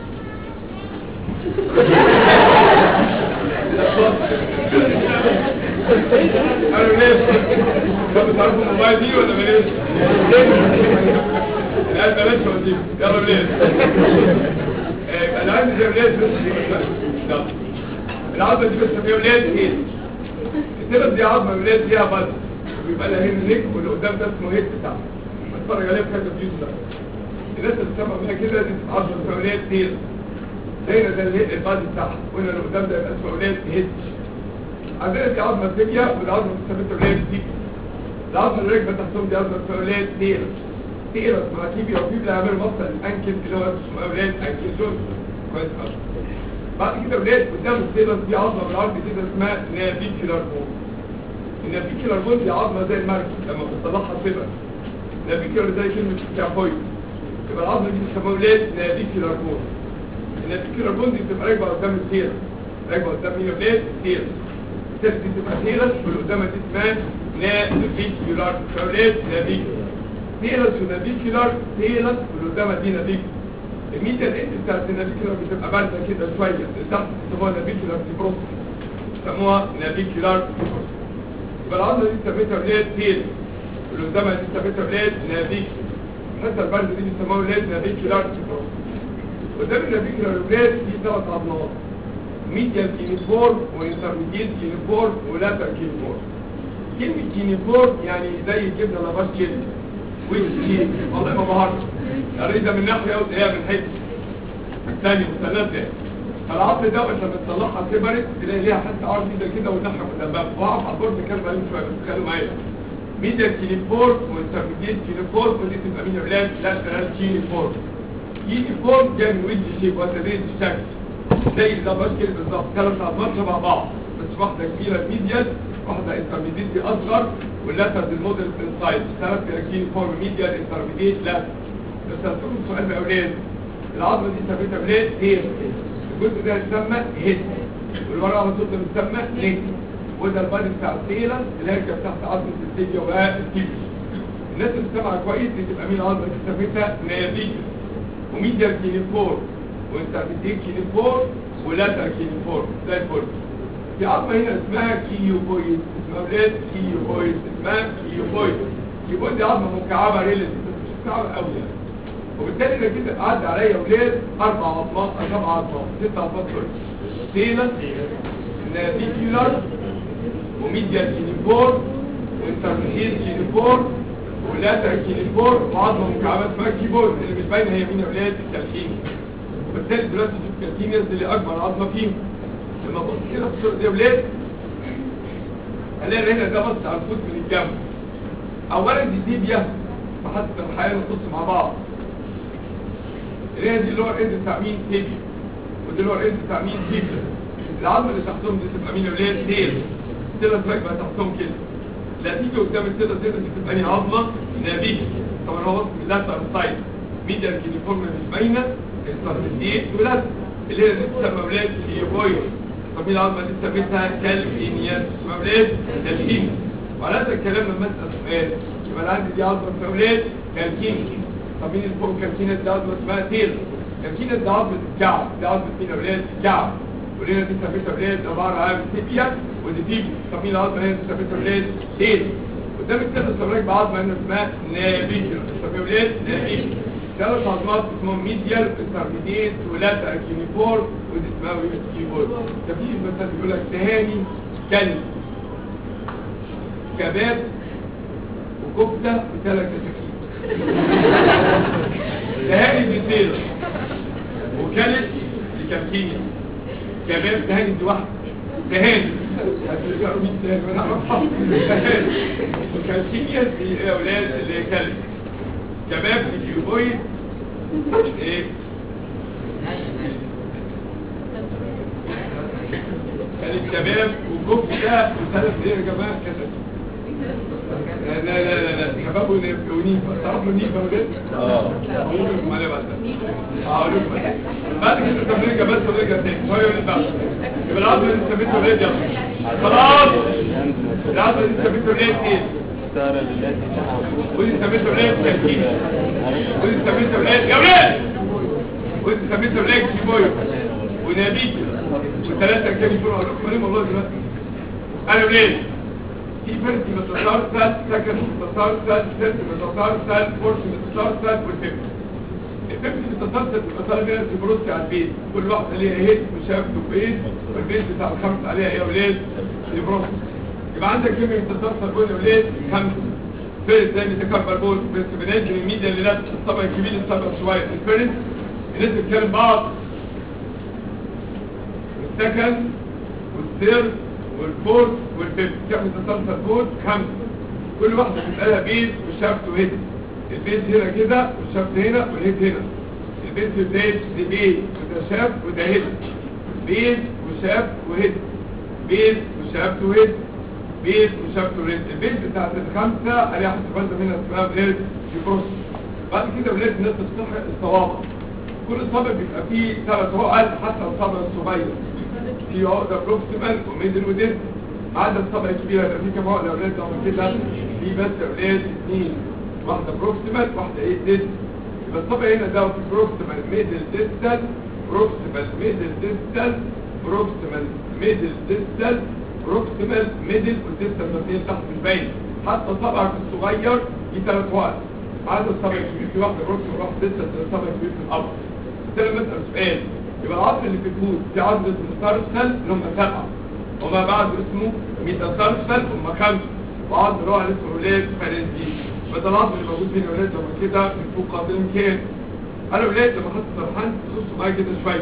قالوا ليه؟ طب تعرفوا الموبايل دي ولا بلاش؟ لا بلاش وظيفة يلا بلاش انا عندي زي بلاش بس دي بس يلا العظمه دي بسميها ولاد هيد الثلاث دي عظمه ولاد فيها بدن وبيبقى لها هنا نيك واللي قدام ده اسمه هيد بتاعها بتفرج عليها في حته فيوز ده الناس اللي بتسمع منها كده دي اسمها عظمه اسمها ولاد هيد زينا ده الهيد البادي بتاعها وهنا اللي قدام ده يبقى اسمه ولاد هيد عندنا دي عظمه تibia والعظمه بتسميها ولاد دي العظمه اللي راكبه تحتهم دي عظمه اسمها ولاد تيرس تيرس مع تيبيا وفيبلا يعملوا مصل الانكل اللي هو اسمه ولاد انكيزون كويس خالص بعد كده ولاد قدام السيلس دي عظمه بالعرض كده اسمها نافيكولار بون النافيكولار بون دي عظمه زي المركب لما بتطلعها سيلس نافيكولار زي كلمه كافويد يبقى العظمه دي بيسموها ولاد نافيكولار بون النافيكولار بون دي بتبقى راكبه قدام السيلس راكبه قدام مين ولاد السيلس السيلس دي بتبقى سيلس واللي قدامها دي اسمها نافيكولار ولاد نافيكولار سيلس ونافيكولار سيلس واللي قدامها دي نافيكولار الميديا الاند بتاعت النافيكولار بتبقى بارده كده شويه اللي تحت بيسموها نافيكولار ديبروس بيسموها نافيكولار ديبروس يبقى العضله دي سميتها ولاد تيل واللي قدامها دي سميتها ولاد نافيك الحته البارده دي بيسموها ولاد نافيكولار ديبروس قدام النافيكولار ولاد في ثلاث عضلات ميديال كينيفورم وانترميديت كينيفورم ولاتر كينيفورم كلمة كينيفورم يعني زي الجبنة لاباش كلمة ويسكين والله ما بهرش الريدة من ناحية وتلاقيها من حتة الثاني مثلث ده فالعظم ده انت بتطلعها سيبرت تلاقي ليها حتى عرض ده كده والناحية مدببة واقف على البورد كان بقالي شوية بس خلوا معايا ميديا كينيفورم وانترميديت كينيفورم ودي تبقى مين علاج لاترال كينيفورم كينيفورم جاي من ويدج شيب وتدريج الشكل زي اللاباش كده بالظبط ثلاث عظمات شبه بعض بس واحدة كبيرة ميديال واحدة انترميديت دي اصغر واللاتر دي الموديل في السايد ثلاث كراكين فورم ميديال انترميديت لاتر بس هسألكم سؤال بقى اولاد العظمة دي سميتها بلاد هيد الجزء ده يسمى هيد والورقة على طول ده بيسمى نيك وده البادي بتاع السيلة اللي هي كانت تحت عظمة السيليا والتيبيا الناس اللي سمعها كويس دي تبقى مين العظمة دي سميتها نافيك وميديال كينيفور وانترميديت كينيفور ولاتر كينيفور زي الفل في عظمة هنا اسمها كيوبويد اسمها ولاد كيوبويد اسمها كيوبويد كيوبويد دي عظمة مكعبة ريلاتيف بس مش مكعبة قوي يعني وبالتالي انا كده عدى عليا ولاد اربع عظمات أو سبع عظمات ست عظمات سوري سيلس نافيكيولار وميديال كينيفور وانترميديت كينيفور ولاتر كينيفور وعظمة مكعبة اسمها كيبورد اللي مش باينة هي مين يا ولاد الكالكينيا وبالتالي دلوقتي شوف الكالكينيا اللي اكبر عظمة فيهم لما ابص كده في الصورة دي يا ولاد هلاقي هنا ده بص على الفوت من الجنب اولا دي تيبيا فحتى الحياة نبص مع بعض اللي هي دي اللور اند بتاع مين تيبيا ودي اللور اند بتاع مين تيبيا العظمة اللي تحتهم دي تبقى مين يا ولاد تيل تيلس راكبة تحتهم كده لا تيجي قدام التيلس دي تبقى انهي عظمة نابيك طبعا هو بص من اللاتر سايد ميديال كيليفورم مش باينة السارتيت ولاد اللي هي دي تسمى ولاد كيوبويد طب مين العظمة دي سميتها كالفينياس اسمها ولاد كالفينياس وعلى هذا الكلام لما اسال سؤال يبقى انا عندي دي عظمة اسمها ولاد كالفينياس طب مين اللي فوق كالفينياس دي عظمة اسمها تيل كالفينياس دي عظمة الكعب دي عظمة مين يا ولاد الكعب ولينا دي سميتها ولاد عبارة عن تيبيا ودي تيبيا طب مين العظمة هنا دي سميتها ولاد تيل قدام التيل سمراك بعظمة هنا اسمها نافيكيولا طب ولاد نافيكيولا ثلاث عظمات اسمهم ميديال انترميديت ولاتر كينيفور ودي اسمها ويبس كيبورد ده في مثلا بيقول لك تهاني كلب كباب وكفته وثلاث كتاكيت تهاني دي سيرة وكلب دي كابتينيا كباب تهاني دي واحده تهاني تهاني وكالسينيا دي اولاد اللي هي كلب شباب الكيوبويد ايه كان الشباب والجوف ده وثلاث ايه يا جماعه كده لا لا لا لا لا شباب ونيفا ونيفا تعرفوا نيفا ولا اه هقول لكم عليه بعد هقول لكم عليه. بعد كده تمرين بس ونرجع تاني شويه ونرجع يبقى العظم اللي ثبته ريد يلا خلاص العظم اللي ثبته ريد ايه السهرة التي تحت ودي ثبته ريد تركيز ودي ثبته ريد يا ولاد ودي ثبته ريد كيبويو ونبيك وثلاثه كام يكونوا اقول لكم عليهم والله دلوقتي قالوا ليه في فرد متسلسل سكن متسلسل ست متسلسل فورس متسلسل والفيفت الفيفت متسلسل بيبقى بيها سيبروس على البيت كل واحده ليها هيد وشافت وبيت والبيت بتاع الخمس عليها ايه يا ولاد سيبروس يبقى عندك كلمه متسلسل بول يا ولاد خمسه فيرس زي متكبر بول بس بننزل الميديا اللي لابس الطبق الكبير الطبق شويه الفيرس بننزل كلام بعض والسكند والثيرد والفورث والفيفث كم تسلسل فوت خمسة كل واحدة بتبقى لها بيت وشافت وهيد البيت هنا كده والشافت هنا والهيد هنا البيت في البيت دي بيت وده شاف وده هيد بيت وشاف وهيد بيت وشافت وهيد بيت وشافت وهيد البيت بتاعت الخمسة عليها حسابات منها اسمها بلاد شيبروس بعد كده بلاد الناس تصحح الصوابع كل صابع بيبقى فيه ثلاث عقد حتى الصابع الصغير في عقدة بروكسيمال وميدل وديست عدد الصابع الكبيرة يبقى في كام عقدة يا ولاد لو كده في بس يا ولاد اثنين واحدة بروكسيمال واحدة ايه ديست يبقى الصابع هنا ده في بروكسيمال ميدل ديستال بروكسيمال ميدل ديستال بروكسيمال ميدل ديستال بروكسيمال ميدل والديستال الاثنين تحت مش باين حتى صبعك الصغير في ثلاث عقد عدد الصابع الكبير في واحدة بروكسيمال واحدة ديستال الصابع الكبير في الأرض ده لما اسال سؤال يبقى العصر اللي في الفود في عصر اسمه سارسل اللي هم سبعه وما بعد اسمه ميتاسارسل هم خمسه وعصر روح اسمه ولاد فرنسي بدل العصر اللي موجود بين ولاد لما كده من فوق قادر كام انا ولاد لما خدت سرحان تبصوا معايا كده شويه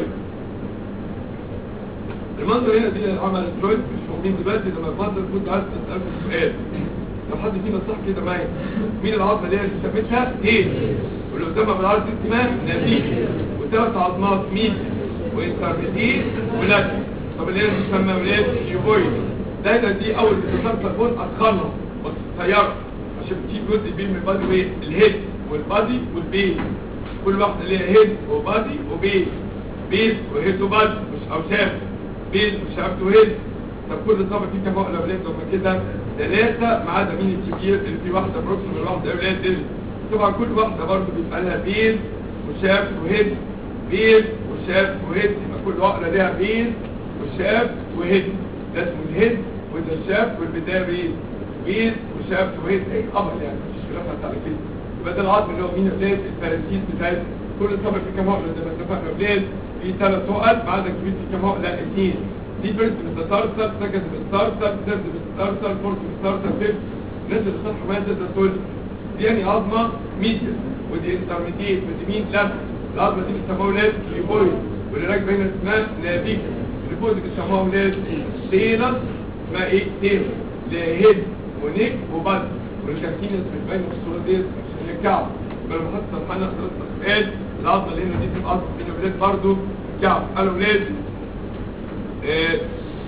المنظر هنا دي عمل الجوينت مش مهمين دلوقتي لما المنظر كنت عايز اسالكم سؤال لو حد فينا صح كده معايا مين العظمه اللي هي اللي سميتها ايه واللي قدامها بالعرض دي اسمها نبيل وثلاث عظمات ميد وانترميديت ولاد طب اللي هي بتسمى ولاد يوبويد دايما دي اول بتتسلسل فوق اتخلص بس سيارة عشان في جزء كبير من البادي ويت الهيد والبادي والبيز كل واحده ليها هيد وبادي وبيز بيز وهيد وبادي مش اوشاف بيز وشافت وهيد طب كل طبق فيه كام واحده ولاد هم كده ثلاثه ما عدا مين الكبير اللي فيه واحده بروكسيمال واحده اولاد دي طبعا كل واحده برضه بيبقى لها بيز وشاف وهيد بيز وشاف وهيد يبقى كل واحده ليها بيز وشاف وهيد ده اسمه الهيد وده الشاف والبدايه بيز بيز وشاف وهيد اي قمر يعني مفيش خلاف على كده يبقى ده العظم اللي هو مين اولاد الفرنسيس بتاعت كل طبق فيه كام عقله زي ما اتفقنا اولاد في ثلاث عقد ما عدا كبير فيه كام عقله اثنين دي فيرست متسلسل سكند متسلسل ثيرد متسلسل فورث متسلسل فيفث الناس اللي صح ما تقدر تقول دي يعني عظمه ميديا ودي انترميديت ودي مين لاب العظمه دي بيسموها ولاد ليبويد واللي راكبه هنا اسمها نافيكا اللي فوق دي بيسموها ولاد تيلر اسمها ايه تيلر لهيد ونيك وبد والكارتينس بتبين في الصوره دي عشان الكعب يبقى لما حط سرحانه خلاص سؤال العظمه اللي هنا دي تبقى عظمه بين الولاد برضه كعب قالوا ولاد آه،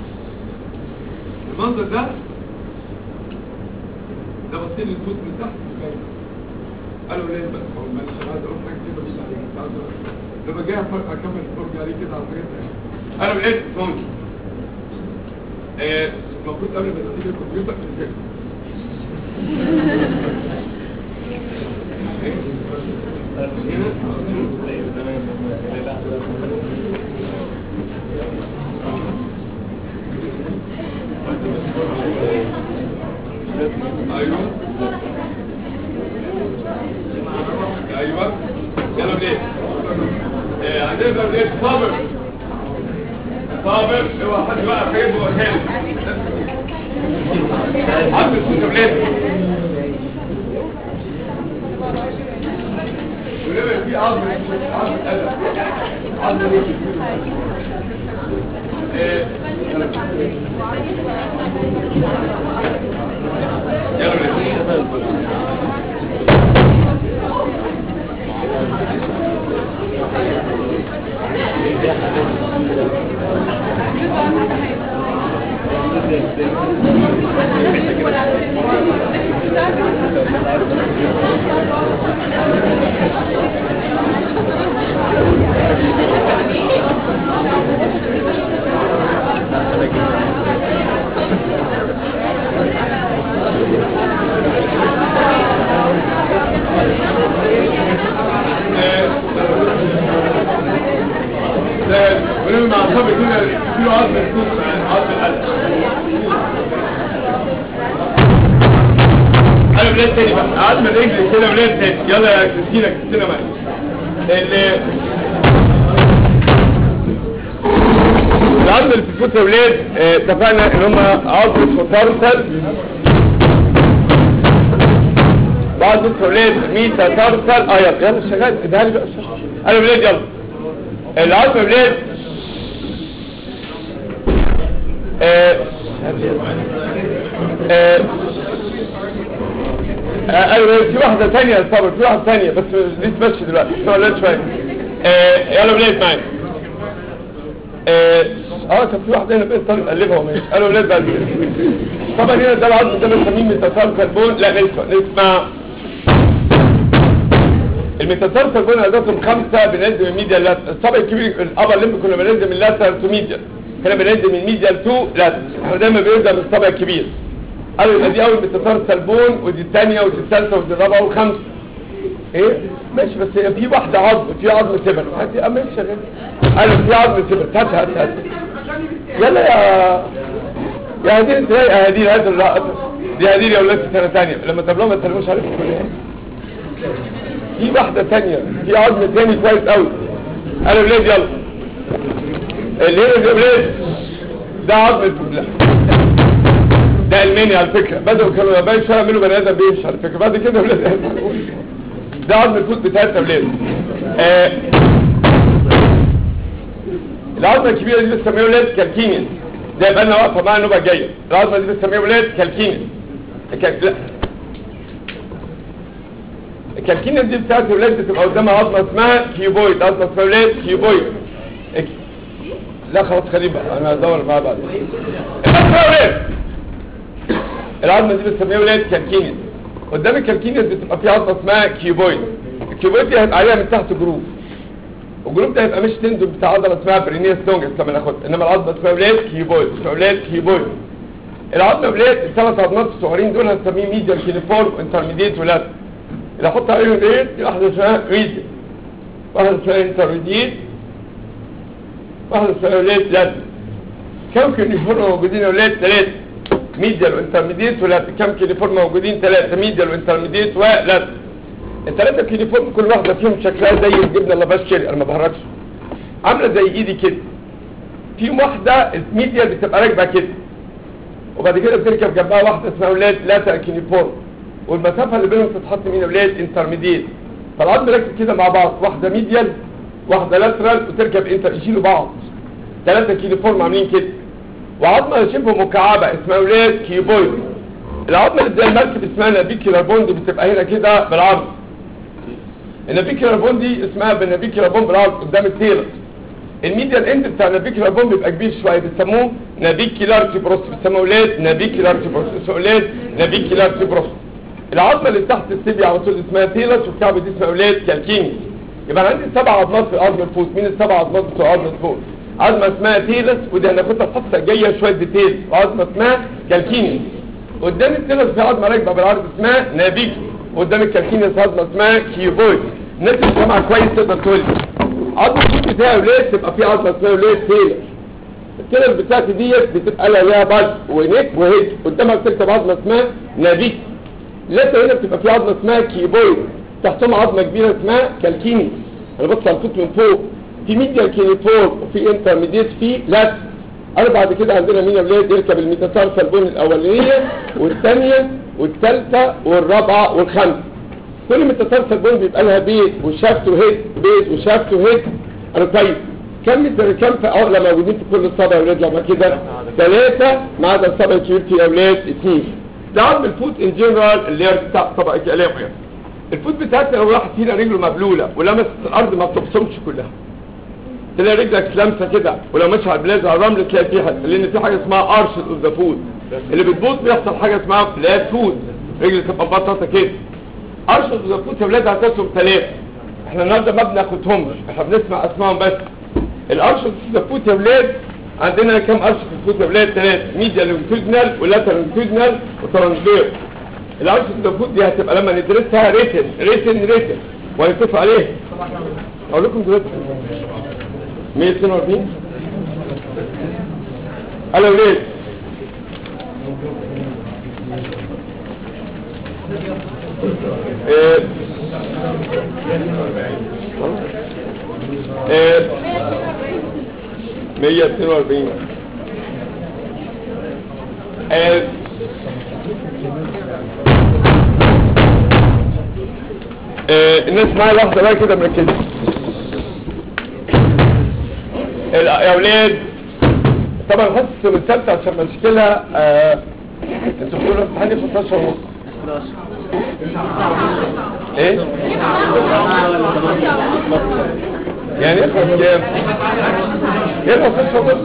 المنظر ده ده بصين للصوت من تحت مش باين قالوا ليه بس هو معلش انا عايز اقول حاجه كده مش عليك مش عايز أقول. لما جاي أفرق- اكمل الفرجه عليه كده على الحاجات دي قالوا ليه ممكن آه، المفروض قبل ما تسيب الكمبيوتر تنزل ايوه ايوه يلا بليد آه، عندنا بقى بليد صابر صابر هو حد بقى الحاجات جوه الهام عبد الصوت بليد ولما في عظم عظم قلب عظم ليه آه، يلا بليد ولاد تاني بقى عظم الرجل كده ولاد تاني يلا يا كريستينا كريستينا معايا ال- العظم اللي في الفوت يا ولاد آه، اتفقنا ان هم عظم وترسل بعض الولاد ميتا ترسل اه يلا يلا شغال اديها لي بقى انا ولاد يلا العظم يا ولاد آه، آه، آه، ايوه في واحدة تانية يا صبر في واحدة تانية بس دي تمشي دلوقتي اسمعوا ولاد شوية آه، يلا ولاد معايا اه آه، كان في واحدة هنا بقيت طالب قلبها وماشي قالوا ولاد بقى طبعا هنا ده العظم ده بنسميه ميتاسار كربون لا نسمع نسمع الميتاسار كربون عددهم خمسة بننزل من ميديا لات الصبع الكبير الابر لمب كنا بننزل من لاتر تو ميديا هنا بننزل من ميديا تو لاتر احنا دايما بنبدا من الصبع الكبير قالوا يبقى دي اول ميتاسار سلبون ودي الثانية ودي الثالثة ودي الرابعة والخامسة ايه ماشي بس هي في واحدة عظم في عظم سبر هاتي اه ماشي شغال قالوا في عظم سبر هات هات هات يلا يا يا هدير انت يا هدير هات ال- دي هدير يا ولاد في سنة تانية لما تبلغوا ما تسلموش عليكم كلها في واحدة تانية في عظم تاني كويس قوي قالوا ولاد يلا اللي هنا يا ولاد ده عظم الفبلة ده الماني على فكرة بدأوا كانوا يبقى شوية يعملوا بني ادم بيمشي على فكرة بعد كده ولاد ده عظم الفوت بتاعتنا ولاد آه العظمة الكبيرة دي بنسميها ولاد كالكينيس ده يبقى لنا واقفة معاها النوبة الجاية العظمة دي بنسميها ولاد كالكينيس الك- لا الكالكينيس دي بتاعت ولاد بتبقى قدامها عظمة اسمها كيوبويد عظمة اسمها ولاد كيوبويد اك- لا خلاص خليه بقى انا هدور معاه بعد اسمها ولاد العظمة دي بنسميها ولاد كالكينيس قدام الكالكينيس بتبقى في عظمة اسمها كيوبويد الكيوبويد دي هيبقى عليها من تحت جروف والجروب ده هيبقى مش تندم بتاع عضله اسمها برينيس لونجس لما ناخدها انما العظمه اسمها ولاد كيبويد اسمها ولاد كيبويد العظمه ولاد الثلاث عظمات الصغيرين دول هنسميه ميديال كيليفورم انترميديت ولاد اللي احط عليهم ايه في واحده اسمها ريديال واحده اسمها انترميديت واحده اسمها ولاد لاد كم كيليفورم موجودين يا ولاد ثلاثه ميديال وانترميديت ولاد كم كيليفورم موجودين ثلاثه ميديال وانترميديت ولاد الثلاثة كيليفورم كل واحدة فيهم شكلها زي الجبنة اللافاش كيري انا ما بهرجش عاملة زي ايدي كده فيهم واحدة الميديا بتبقى راكبة كده وبعد كده بتركب جنبها واحدة اسمها ولاد لاتا كيليفورم والمسافة اللي بينهم تتحط مين يا ولاد انترميديت فالعظم راكب كده مع بعض واحدة ميديال واحدة لاترال وتركب انتر يشيلوا بعض ثلاثة كيليفورم عاملين كده وعظمة شبه مكعبة اسمها ولاد كيبويد العظمة اللي زي المركب اسمها نابيكيولار بوند بتبقى هنا كده بالعرض النابيكيولار بون دي اسمها بالنابيكيولار بون بالعرض قدام التيلر الميديال اند بتاع النابيكيولار بون بيبقى كبير شويه بيسموه نابيكيولار تيبروس بيسموه اولاد نابيكيولار تيبروس اسمه اولاد نابيكيولار تيبروس العظمه اللي تحت السيبيا على طول اسمها تيلس والكعب دي اسمها اولاد كالكيني يبقى أنا عندي سبع عظمات في عظم الفوت مين السبع عظمات بتوع عظم الفوت عظمه اسمها تيلس ودي هناخدها في حصه جايه شويه ديتيلز وعظمه اسمها كالكيني قدام التيلس في عظمه راكبه بالعرض اسمها نابيكي قدام الكالكينيس عظمه اسمها كيوبويد الناس اللي سامعه كويس تقدر تقول لي عظمه الفوت بتاعي وليه تبقى في عظمه اسمها وليه تيلس التيلس بتاعتي ديت بتبقى لها ليها بلد ونيك وهيد قدامها بتكتب عظمه اسمها نابيكي لسه هنا بتبقى في عظمه اسمها كيبويد تحتهم عظمه كبيره اسمها كالكيني انا بص على الفوت من فوق في ميديال كينيفور وفي انترميديت في لات انا بعد كده عندنا مين يا ولاد يركب الميتاسار سلبون الاولانيه والثانيه والثالثه والرابعه والخامسه كل ميتاسار سلبون بيبقى لها بيت وشافت وهيد بيت وشافت وهيد انا كويس كم متر كم في عقله موجودين في كل الصابع يا ولاد لما كده ثلاثه ما عدا الصابع الكبير في يا ولاد اثنين ده عظم الفوت ان جنرال اللي هي بتاع طبق الكلام يعني الفوت بتاعتنا لو واحد فينا رجله مبلوله ولمست الارض ما بتبصمش كلها تلاقي رجلك لامسه كده ولو ماشي على البلاز على الرمل تلاقي فيها لان في حاجه اسمها ارش اوف ذا فوت اللي بتبوظ بيحصل حاجه اسمها فلات فوت رجل تبقى بطاطا كده ارش اوف ذا فوت يا ولاد هتسهم ثلاثه احنا النهارده ما بناخدهمش احنا بنسمع اسمائهم بس الارش اوف ذا فوت يا ولاد عندنا كم ارش في الفوت يا ولاد ثلاثه ميديا لونجيتودينال ولاترال لونجيتودينال وترانسفير الارش اوف ذا فوت دي هتبقى لما ندرسها ريتن ريتن ريتن وهنتفق عليها اقول لكم دلوقتي 142 الو ليه آه، آه، 142 آه، آه، الناس معايا لحظة بقى كده مركزة ال- يا ولاد طبعا الحصة الثالثة عشان مشكلة آه، انتوا بتقولوا امتحاني في 16 ونص ايه؟ يعني يخلص كام؟ يخلص 16 ونص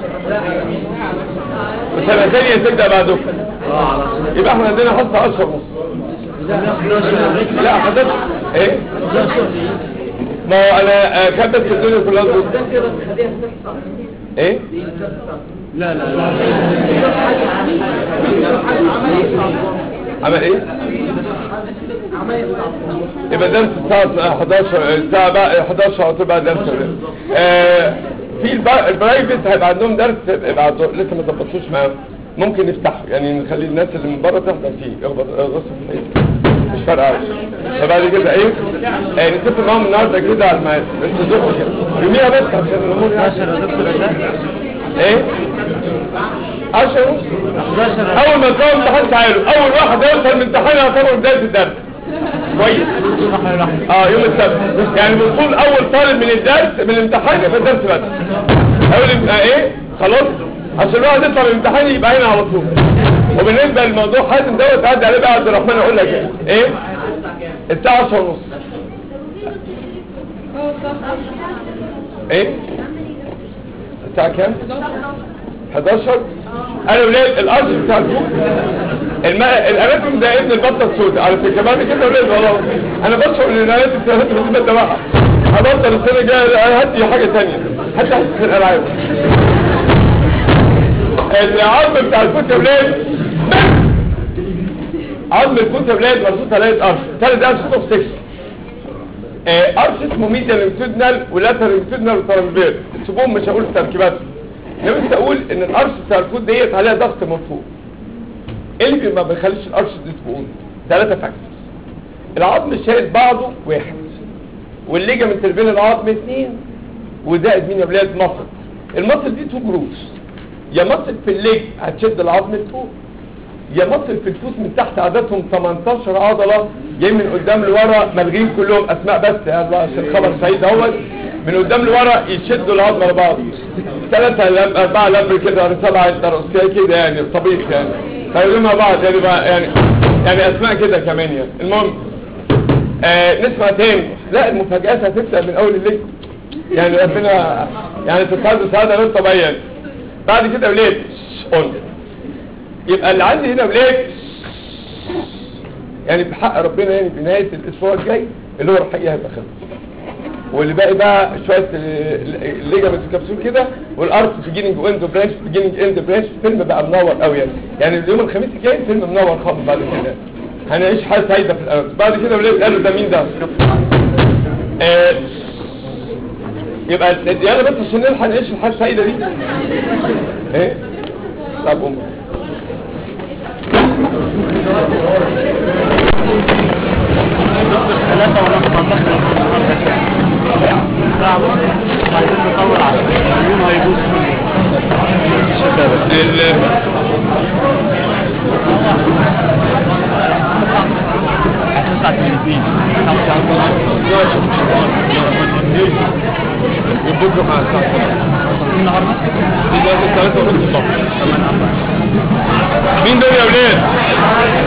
وسنة ثانية تبدأ بعده يبقى احنا عندنا حصة 10 ونص لا حضرتك ايه؟ ما هو انا آه، كان بس الدنيا كلها ضد ايه؟ لا لا لا عمل ايه؟ يبقى درس الساعة 11 الساعة بقى 11 على طول بعد درس آه في الب- البرايفت هيبقى عندهم درس يبقى عندهم- لسه ما ظبطوش معاهم ممكن نفتحه يعني نخلي الناس اللي من بره تحضر فيه يخبط غصب في العيد مش فارقه قوي فبعد كده ايه؟ آه نتفق معاهم النهارده كده على الميعاد بس زقوا كده يوميها بس عشان الامور يعني 11 يا دكتور ده ايه؟ 10 ونص 11 اول ما تلاقوا امتحان تعالوا اول واحد يوصل من امتحان يعتبر بدايه الدرس كويس صح يا رحمة اه يوم السبت يعني بنقول اول طالب من الدرس من الامتحان يبقى الدرس بس اول يبقى ايه خلاص عشان الواحد يطلع من الامتحان يبقى هنا على طول وبالنسبه للموضوع حازم دوت عدى عليه بقى عبد الرحمن اقول لك ايه ايه الساعه 10 ونص ايه الساعه كام 11 انا ولاد الارض بتاع الفوق الماء الاناتوم ده ابن البطه السوداء على فكره بعد كده ولاد والله انا بشعر ان الاناتوم بتاع الاناتوم ده بقى هبطل السنه الجايه هات لي حاجه ثانيه حتى حته الالعاب العظم بتاع الفوت يا ولاد عظم الفوت يا ولاد مرصوص ثلاث ارش ثلاث ارش اوف 6 ارش اسمه ميديال ليمتودنال ولاتر ليمتودنال وترانسفير سيبوهم مش هقول تركيبات انا بس اقول ان الارش بتاع الفوت ديت عليها ضغط من فوق ايه اللي ما بيخليش الارش دي تقوم ثلاثه فاكتورز العظم شايل بعضه واحد والليجامنت اللي بين العظم اثنين وزائد مين يا ولاد مصل المصل دي تو جروفز يا مصل في الليج هتشد العظم لفوق يا مصل في الفوت من تحت عددهم 18 عضله جاي من قدام لورا ملغين كلهم اسماء بس يا الله عشان خبر سعيد اهوت من قدام لورا يشدوا العظمه لبعض ثلاثه لم اربعه لم كده ولا سبعه انتروسكيه كده يعني طبيعي يعني فيقولوا مع بعض يعني بقى يعني يعني اسماء كده كمان يعني المهم آه نسمع تاني لا المفاجآت هتبدأ من اول الليل يعني ربنا يعني تتعرض سعادة غير طبيعية بعد كده ولاد قلنا يبقى اللي عندي هنا ولاد يعني بحق ربنا يعني في نهاية الاسبوع الجاي اللي هو الحقيقة هيبقى خلص واللي باقي بقى شوية الليجامنت كبسول كده والارت بيجيننج واند برانش بيجيننج اند برانش فيلم بقى منور قوي يعني يعني اليوم الخميس الجاي فيلم منور خالص بعد كده هنعيش حاجة سعيدة في الأرض بعد كده ولاد قالوا ده مين ده آه يبقى يلا بس عشان نلحق نعيش الحاجة السعيدة دي ايه طب قوم ثلاثة ونص خلصنا ساعة ونص عايزين نطول عشان اليوم هيبوظ هتسعة تلاتين بكره مع الساعة النهاردة دي لازم ثلاثة ونص الصبح مين دول يا ولاد؟